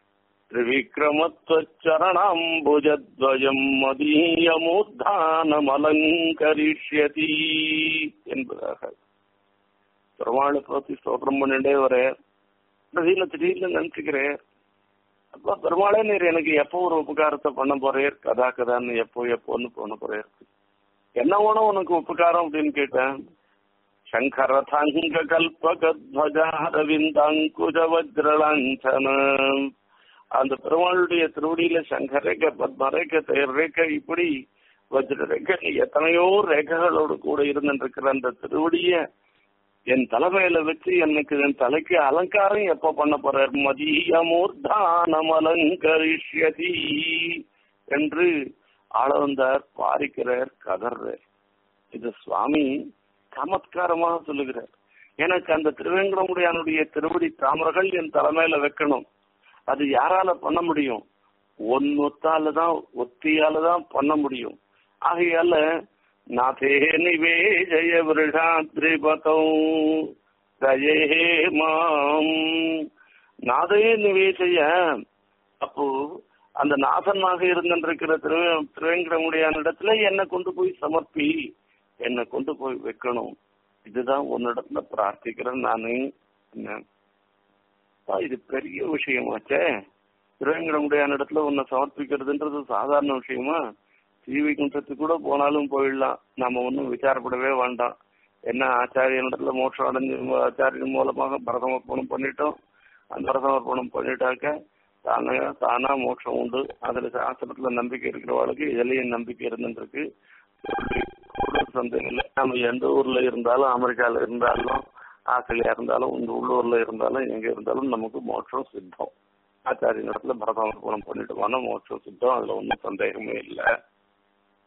திரிவிக்ரமத்வச்சரணாம்புஜத்வயம் மதீயமூர்தானமலங்கரிஷ்யதி என்பதாக பெருமாளை பத்தி ஸ்தோத்திரம் பண்ணிட்டே வரேன் திடீர்னு திடீர்னு நினைச்சுக்கிறேன் அப்பா பெருமாளே நீர் எனக்கு எப்போ ஒரு உபகாரத்தை பண்ண போறேர் கதா கதான்னு எப்போ எப்போன்னு பண்ண போறேர் என்ன வேணும் உனக்கு உபகாரம் அப்படின்னு கேட்டேன் சங்கரதாங்க கல்பகத்வஜாரவிந்தாங்குஜ வஜ்ரலாஞ்சன அந்த பெருமாளுடைய திருவடியில சங்க ரேகை பத்ம ரேகை தயர் ரேகை இப்படி வஜ்ர ரேகை எத்தனையோ ரேகைகளோடு கூட இருந்துருக்கிற அந்த திருவடிய என் தலைமையில வச்சு எனக்கு என் தலைக்கு அலங்காரம் எப்ப பண்ண போறார் மதியமூர்தானம் அலங்கரிஷ்யதி என்று ஆளவந்தார் பாரிக்கிறார் கதர்றார் இது சுவாமி சமத்காரமாக சொல்லுகிறார் எனக்கு அந்த திருவேங்கடமுடியானுடைய திருவடி தாமர்கள் என் தலைமையில வைக்கணும் அது யாரால பண்ண முடியும் ஒன்னொத்தால தான் ஒத்தியால தான் பண்ண முடியும் ஆகையால நாதே நிவேஜய விருஷாத்ரிபதோ தயே மாம் நாதே நிவேஜய அப்போ அந்த நாதனாக இருந்திருக்கிற திரு திருவேங்கடமுடியான இடத்துல என்னை கொண்டு போய் சமர்ப்பி என்னை கொண்டு போய் வைக்கணும் இதுதான் உன்னிடத்துல பிரார்த்திக்கிறேன் நானு இது பெரிய விஷயமாச்சே திருவேங்கடமுடியான இடத்துல உன்னை சமர்ப்பிக்கிறதுன்றது சாதாரண விஷயமா ஸ்ரீவைகுண்டத்துக்கு கூட போனாலும் போயிடலாம் நம்ம ஒன்றும் விசாரப்படவே வேண்டாம் என்ன ஆச்சாரியனிடத்துல மோட்சம் அடைஞ்சு ஆச்சாரியன் மூலமாக பரதமர்ப்பணம் பண்ணிட்டோம் அந்த பரதமர்ப்பணம் பண்ணிட்டாக்க தானே தானா மோட்சம் உண்டு அதுல சாஸ்திரத்துல நம்பிக்கை இருக்கிறவளுக்கு இதுலயும் நம்பிக்கை இருந்துருக்கு சந்தேகம் இல்லை நம்ம எந்த ஊர்ல இருந்தாலும் அமெரிக்கால இருந்தாலும் ஆஸ்திரேலியா இருந்தாலும் இந்த உள்ளூர்ல இருந்தாலும் எங்க இருந்தாலும் நமக்கு மோட்சம் சித்தம் ஆச்சாரிய இடத்துல பரதமர்ப்பணம் பண்ணிட்டு போனா மோட்சம் சித்தம் அதுல ஒன்றும் சந்தேகமே இல்லை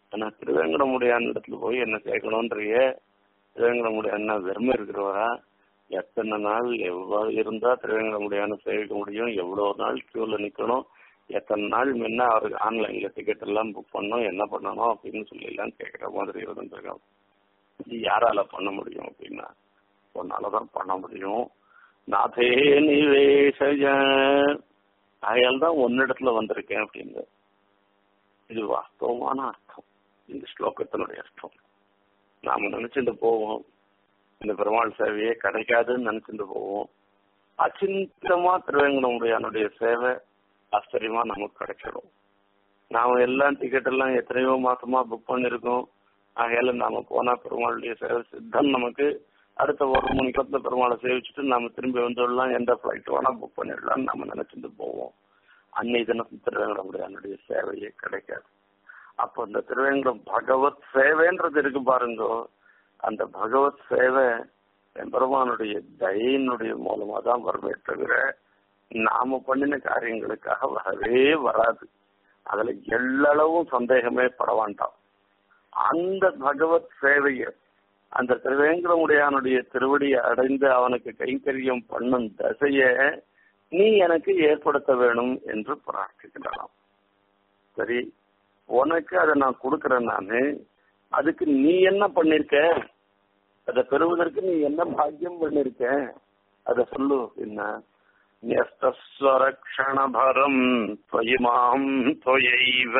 ஆனா திருவேங்கடமுடியான இடத்துல போய் என்ன சேர்க்கணும்ன்றிய திருவேங்கடமுடியான வெறுமை இருக்கிறவரா எத்தனை நாள் எவ்வளவு இருந்தா திருவேங்கடமுடியான சேவிக்க முடியும் எவ்வளவு நாள் கியூல நிக்கணும் எத்தனை நாள் முன்ன அவருக்கு ஆன்லைன்ல டிக்கெட் எல்லாம் புக் பண்ணணும் என்ன பண்ணணும் அப்படின்னு சொல்லி எல்லாம் கேட்கிற மாதிரி இருந்துருக்கோம் இது யாரால பண்ண முடியும் அப்படின்னா உன்னாலதான் பண்ண முடியும் நாதே நிவேசய ஆகையால் தான் ஒன்னிடத்துல வந்திருக்கேன் அப்படின்னு இது வாஸ்தவமான அர்த்தம் இந்த ஸ்லோகத்தினுடைய அர்த்தம் நாம நினைச்சுட்டு போவோம் இந்த பெருமாள் சேவையே கிடைக்காதுன்னு நினைச்சுட்டு போவோம் அச்சிந்தமா திருவேங்கடமுடியானுடைய சேவை ஆச்சரியமா நமக்கு கிடைச்சிடும் நாம எல்லாம் டிக்கெட் எல்லாம் எத்தனையோ மாசமா புக் பண்ணிருக்கோம் ஆகையால நாம போனா பெருமாளுடைய சேவை சித்தம் நமக்கு அடுத்த ஒரு மூணு கிலத்துல பெருமாளை சேவிச்சுட்டு நாம திரும்பி வந்துடலாம் எந்த ஃபிளைட் வேணா புக் பண்ணிடலாம் நம்ம நினைச்சிட்டு போவோம் அன்னை தினம் திருவேங்கடமுடியானுடைய சேவையே கிடைக்காது அப்போ இந்த திருவேங்கடம் பகவத் சேவைன்றது இருக்கு பாருங்க அந்த பகவத் சேவை எம்பெருமானுடைய தயினுடைய மூலமா தான் வருமே தவிர நாம பண்ணின காரியங்களுக்காக வரவே வராது அதுல எள்ளளவும் சந்தேகமே பட வேண்டாம் அந்த பகவத் சேவைய அந்த திருவேங்கடமுடையானுடைய திருவடியை அடைந்து அவனுக்கு கைங்கரியம் பண்ணும் தசைய நீ எனக்கு ஏற்படுத்த வேணும் என்று பிரார்த்திக்கலாம் சரி உனக்கு அதை நான் கொடுக்கறேன் நானு அதுக்கு நீ என்ன பண்ணிருக்க அதை பெறுவதற்கு நீ என்ன பாக்கியம் பண்ணிருக்க அத சொல்லு என்ன न्यस्तस्वरक्षणभरम् त्वयि மாம் त्वयैव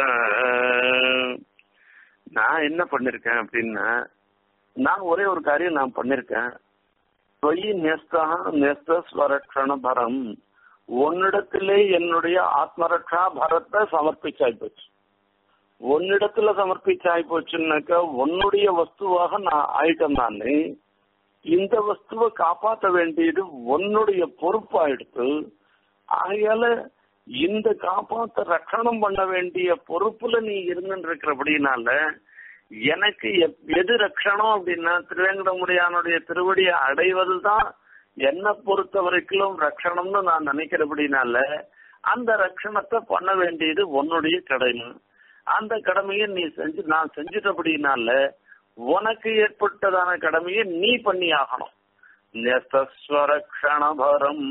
நான் என்ன பண்ணிருக்கேன் அப்படின்னா நான் ஒரே ஒரு காரியம் நான் பண்ணிருக்கேன் தொய் நெஸ்தா நெஸ்த ஸ்வரக்ஷண பரம் உன்னிடத்திலே என்னுடைய ஆத்மரக்ஷா பரத்தை சமர்ப்பிச்சாய் போச்சு உன்னிடத்துல சமர்ப்பிச்சாய் போச்சுன்னாக்கா உன்னுடைய வஸ்துவாக நான் ஆயிட்டேன் நானு இந்த வஸ்துவை காப்பாற்ற வேண்டியது உன்னுடைய பொறுப்பாயிடுத்து ஆகையால இந்த காப்பாத்த ரட்சணம் பண்ண வேண்டிய பொறுப்புல நீ இருந்துட்டு இருக்கிறபடினால எனக்கு எது ரட்சணம் அப்படின்னா திருவேங்கடமுடியானுடைய திருவடியை அடைவது தான் என்னை பொறுத்த வரைக்கும் ரட்சணம்னு நான் நினைக்கிறபடினால அந்த ரட்சணத்தை பண்ண வேண்டியது உன்னுடைய கடமை அந்த கடமையை நீ செஞ்சு நான் செஞ்சிட்டபடினால உனக்கு ஏற்பட்டதான கடமையை நீ பண்ணி ஆகணும் நெஸ்வரக்ஷணபரம்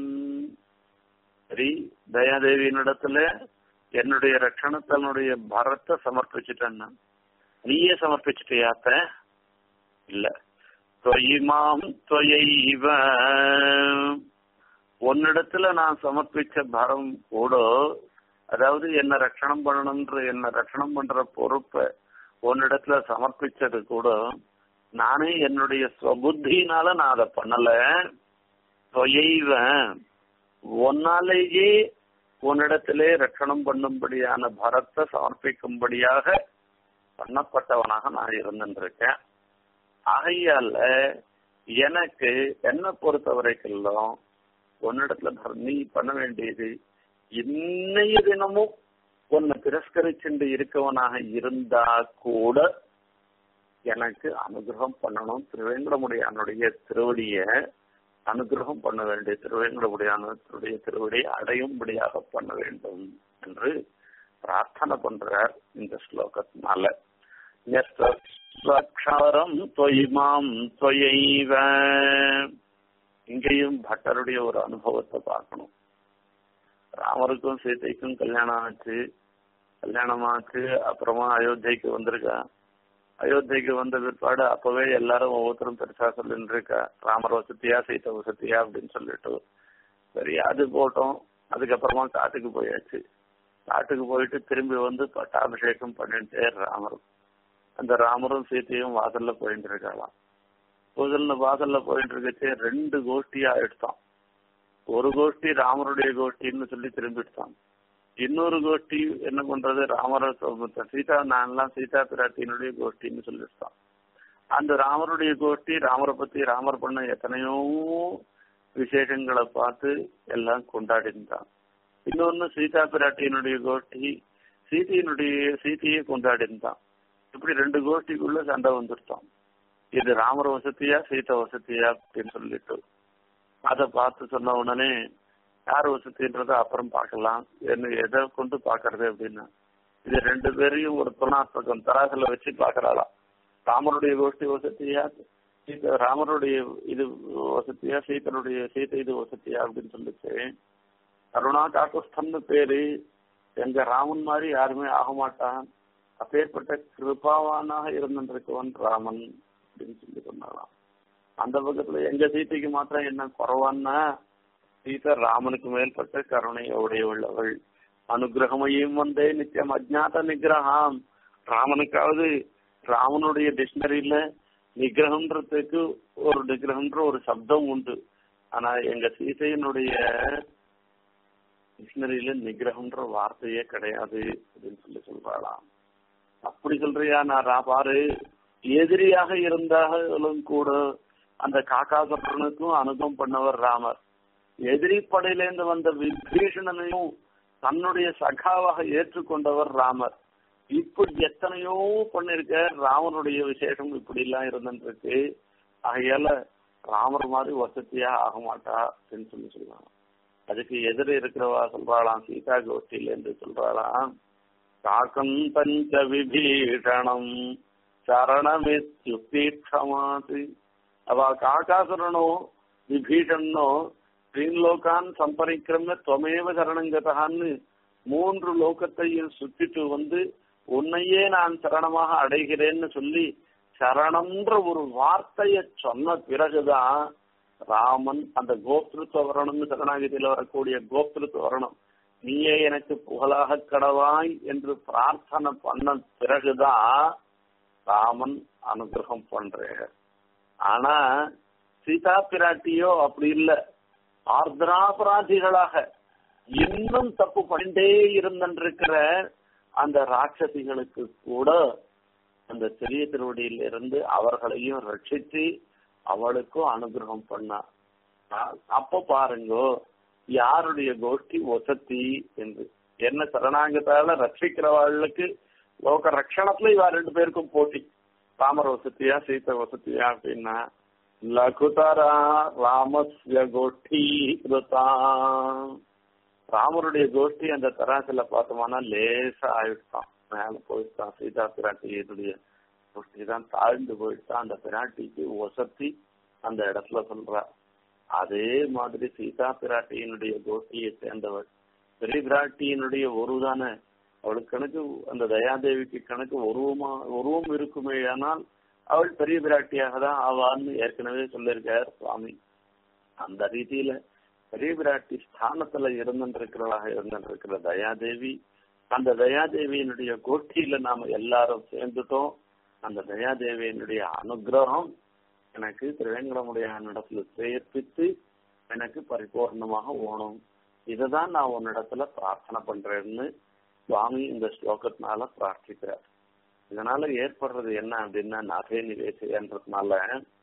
சரி தயாதேவியினிடத்துல என்னுடைய ரட்சணத்தனுடைய பரத்தை சமர்ப்பிச்சுட்டேன் நீயே சமர்ப்பிச்சுட்டியாத்த இல்ல தொய்மாம் தொயைவ உன்னிடத்துல நான் சமர்ப்பிச்ச பரம் கூட அதாவது என்ன ரட்சணம் பண்ணணும்ன்ற என்ன ரட்சணம் பண்ற பொறுப்பை உன்னிடத்துல சமர்ப்பிச்சது கூட நானே என்னுடைய ஸ்வபுத்தினால நான் அதை பண்ணல தொயைவன் உன்னாலேயே உன்னிடத்திலே ரட்சணம் பண்ணும்படியான பரத்தை சமர்ப்பிக்கும்படியாக பண்ணப்பட்டவனாக நான் இருந்துருக்கேன் ஆகையால எனக்கு என்ன பொறுத்த வரைக்கும் உன்னிடத்துல நீ பண்ண வேண்டியது இன்னைய தினமும் உன்னை திரஸ்கரிச்சுண்டு இருக்கவனாக இருந்தா கூட எனக்கு அனுகிரகம் பண்ணணும் திருவேங்கடமுடியானுடைய திருவடிய அனுகிரகம் பண்ண வேண்டிய திருவேங்கடமுடியானுடைய திருவடியை அடையும்படியாக பண்ண வேண்டும் என்று பிரார்த்தனை பண்றார் இந்த ஸ்லோகத்தினால ஸ்வக்ஷாரம் தொய்மாம் தொயைவ இங்கேயும் பட்டருடைய ஒரு அனுபவத்தை பார்க்கணும் ராமருக்கும் சீதைக்கும் கல்யாணம் ஆச்சு கல்யாணம் ஆச்சு அப்புறமா அயோத்தியைக்கு வந்திருக்கா அயோத்தியைக்கு வந்த பிற்பாடு அப்பவே எல்லாரும் ஒவ்வொருத்தரும் பெருசா சொல்லிட்டு இருக்கா ராமர் வசதியா சீதை வசதியா அப்படின்னு சொல்லிட்டு சரி அது போட்டோம் அதுக்கப்புறமா காட்டுக்கு போயாச்சு காட்டுக்கு போயிட்டு திரும்பி வந்து பட்டாபிஷேகம் பண்ணிட்டு ராமரும் அந்த ராமரும் சீத்தையும் வாசல்ல போயிட்டு இருக்காளாம் முதல்ல வாசல்ல போயிட்டு இருக்கச்சு ரெண்டு கோஷ்டியா எடுத்தான் ஒரு கோஷ்டி ராமருடைய கோஷ்டின்னு சொல்லி திரும்பிட்டான் இன்னொரு கோஷ்டி என்ன பண்றது ராமர சீதா நான்லாம் சீதா பிராட்டியினுடைய கோஷ்டின்னு சொல்லிட்டான் அந்த ராமருடைய கோஷ்டி ராமரை பத்தி ராமர் பண்ண எத்தனையோ விசேஷங்களை பார்த்து எல்லாம் கொண்டாடிருந்தான் இன்னொன்னு சீதா பிராட்டியினுடைய கோஷ்டி சீதையினுடைய சீதையை கொண்டாடிருந்தான் இப்படி ரெண்டு கோஷ்டிக்குள்ள சண்டை வந்துருத்தான் இது ராமர் வசதியா சீதா வசதியா அப்படின்னு சொல்லிட்டு அதை பார்த்து சொன்ன உடனே யார் வசதின்றத அப்புறம் பார்க்கலாம் என்ன எதை கொண்டு பாக்குறது அப்படின்னா இது ரெண்டு பேரையும் ஒரு துணாத்மகம் தராசுல வச்சு பாக்குறாளாம் ராமருடைய கோஷ்டி வசதியா சீதை ராமருடைய இது வசதியா சீதனுடைய சீதை இது வசதியா அப்படின்னு சொல்லிச்சு கருணா காக்குஸ்தம்னு பேரு எங்க ராமன் மாதிரி யாருமே ஆக மாட்டான் அப்பேற்பட்ட கிருபாவானாக இருந்திருக்கவன் ராமன் அப்படின்னு சொல்லி சொன்னாலாம் அந்த பக்கத்துல எங்க சீதைக்கு மாத்திரம் என்ன குறவான்னா சீதை ராமனுக்கு மேல்பட்ட கருணை உடையவள் அனுகிரகமையும் வந்தே நித்தியம் அஜ்ஞாத நிகிரகம் ராமனுக்காவது ராமனுடைய டிக்ஷனரியில நிகிரகம்ன்றதுக்கு ஒரு நிகிரகம்ன்ற ஒரு சப்தம் உண்டு ஆனா எங்க சீதையினுடைய டிக்ஷனரியில நிகிரகம்ன்ற வார்த்தையே கிடையாது அப்படின்னு சொல்லி சொல்றாளாம் அப்படி சொல்றியா நான் ரா- பாரு எதிரியாக இருந்தாலும் கூட அந்த காக்காசுரனுக்கும் அனுகம் பண்ணவர் ராமர் எதிரி படையிலேருந்து வந்த விபீஷணனையும் தன்னுடைய சகாவாக ஏற்றுக்கொண்டவர் ராமர் இப்படி எத்தனையோ பண்ணிருக்க ராமனுடைய விசேஷம் இப்படி எல்லாம் இருந்துருக்கு ஆகையால ராமர் மாதிரி வசதியா ஆக மாட்டா அப்படின்னு சொல்லி சொல்லுவாங்க அதுக்கு எதிர இருக்கிறவா சொல்றாளாம் சீதா கோஷ்டியில என்று சொல்றாளாம் காக்கம் பஞ்ச விபீஷணம் சரணமித்யுக்தீட்சமாது அவ காக்காசுரனோ விபீஷணனோ ஸ்ரீலோகான் சம்பரிக்கிரம துவமேவ சரணங்கதான்னு மூன்று லோகத்தையும் சுத்திட்டு வந்து உன்னையே நான் சரணமாக அடைகிறேன்னு சொல்லி சரணம்ன்ற ஒரு வார்த்தைய சொன்ன பிறகுதான் ராமன் அந்த கோப்திருத்துவ வரணும்னு சரணாகதியில வரக்கூடிய கோப்திருத்துவ வரணும் நீயே எனக்கு புகழாக கடவாய் என்று பிரார்த்தனை பண்ண பிறகுதான் ராமன் அனுகிரகம் பண்றேன் ஆனா சீதா பிராட்டியோ அப்படி இல்ல ஆர்திராபராதிகளாக இன்னும் தப்பு பண்ணிட்டே இருந்திருக்கிற அந்த ராட்சசிகளுக்கு கூட அந்த சிறிய திருவடியில இருந்து அவர்களையும் ரட்சித்து அவளுக்கும் அனுகிரகம் பண்ணா அ- அப்ப பாருங்கோ யாருடைய கோஷ்டி வசத்தி என்று என்ன சரணாங்கத்தால ரட்சிக்கிறவாளுக்கு லோக ரட்சணத்துல இவா ரெண்டு பேருக்கும் போட்டி ராமர் வசதியா சீத வசதியா அப்படின்னா லகுதரா ராமஸ்ய கோஷ்டி கிருதா ராமருடைய கோஷ்டி அந்த தராசுல பார்த்தோம்னா லேசா ஆயிடுச்சான் மேல போயிட்டான் சீதா பிராட்டியுடைய கோஷ்டி தான் தாழ்ந்து போயிட்டான் அந்த பிராட்டிக்கு வசதி அந்த இடத்துல சொல்றா அதே மாதிரி சீதா பிராட்டியினுடைய கோஷ்டியை சேர்ந்தவள் பெரிய பிராட்டியினுடைய உருவதான அவளுக்கு கணக்கு அந்த தயாதேவிக்கு கணக்கு உருவமா உருவம் இருக்குமே ஆனால் அவள் பெரிய பிராட்டியாக தான் ஆவான்னு ஏற்கனவே சொல்லியிருக்கார் சுவாமி அந்த ரீதியில பெரிய பிராட்டி ஸ்தானத்துல இருந்துருக்கிறவளாக இருந்துருக்கிற தயாதேவி அந்த தயாதேவியினுடைய கோஷ்டியில நாம எல்லாரும் சேர்ந்துட்டோம் அந்த தயாதேவியினுடைய அனுகிரகம் எனக்கு திருவேங்கடமுடைய இடத்துல சேர்ப்பித்து எனக்கு பரிபூர்ணமாக ஓணும் இதுதான் நான் உன்னிடத்துல பிரார்த்தனை பண்றேன்னு சுவாமி இந்த ஸ்லோகத்தினால பிரார்த்திக்கிறார் இதனால ஏற்படுறது என்ன அப்படின்னா நகை நிவேசைன்றதுனால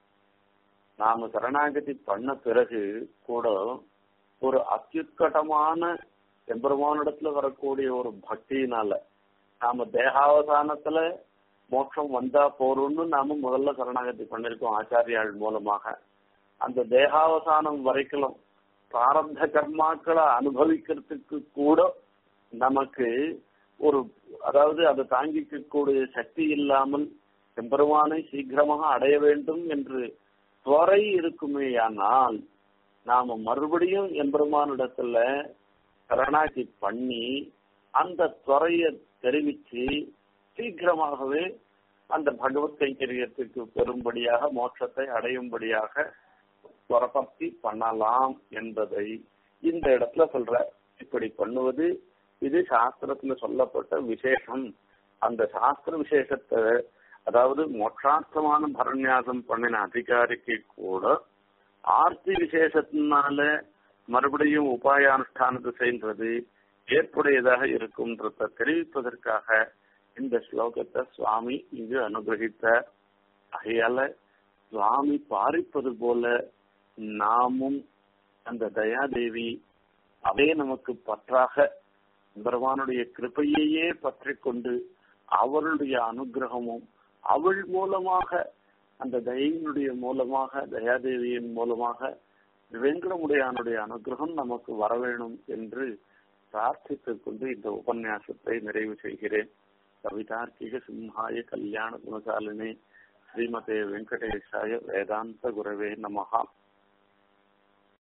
நாம சரணாகதி பண்ண பிறகு கூட ஒரு அத்யுத்கட்டமான எம்பெருமானிடத்துல வரக்கூடிய ஒரு பக்தியினால நாம தேகாவசானத்துல மோட்சம் வந்தா போறோம்னு நாம முதல்ல சரணாகதி பண்ணிருக்கோம் ஆச்சாரியாள் மூலமாக அந்த தேகாவசானம் வரைக்கும் பிராரப்த கர்மாக்களை அனுபவிக்கிறதுக்கு கூட நமக்கு ஒரு அதாவது அதை தாங்கிக்க கூடிய சக்தி இல்லாமல் எம்பெருமானை சீக்கிரமாக அடைய வேண்டும் என்று துறை இருக்குமேயானால் நாம மறுபடியும் எம்பெருமானிடத்துல சரணாகி பண்ணி அந்த துறைய தெரிவிச்சு சீக்கிரமாகவே அந்த பகவத் கைங்கரியத்துக்கு பெறும்படியாக மோட்சத்தை அடையும்படியாக துறப்பத்தி பண்ணலாம் என்பதை இந்த இடத்துல சொல்ற இப்படி பண்ணுவது இது சாஸ்திரத்துல சொல்லப்பட்ட விசேஷம் அந்த சாஸ்திர விசேஷத்தை அதாவது மோட்சார்த்தமான பரநியாசம் பண்ணின அதிகாரிக்கு கூட ஆர்த்தி விசேஷத்தினால மறுபடியும் உபாயானுஷ்டானத்தை செய்கிறது ஏற்புடையதாக இருக்கும்ன்றத தெரிவிப்பதற்காக இந்த ஸ்லோகத்தை சுவாமி இங்கு அனுகிரகித்தார் ஆகையால சுவாமி பாரிப்பது போல நாமும் அந்த தயாதேவி அதே நமக்கு பற்றாக பெருமானுடைய கிருப்பையையே பற்றி கொண்டு அவளுடைய அனுகிரகமும் அவள் மூலமாக அந்த தயினுடைய மூலமாக தயாதேவியின் மூலமாக வெங்கடமுடையானுடைய அனுகிரகம் நமக்கு வர வேணும் என்று பிரார்த்தித்துக் கொண்டு இந்த உபன்யாசத்தை நிறைவு செய்கிறேன் கவிதார்க்கிக சிம்ஹாய கல்யாண குணசாலினி ஸ்ரீமதே வெங்கடேஷாய வேதாந்த குரவே நமஹா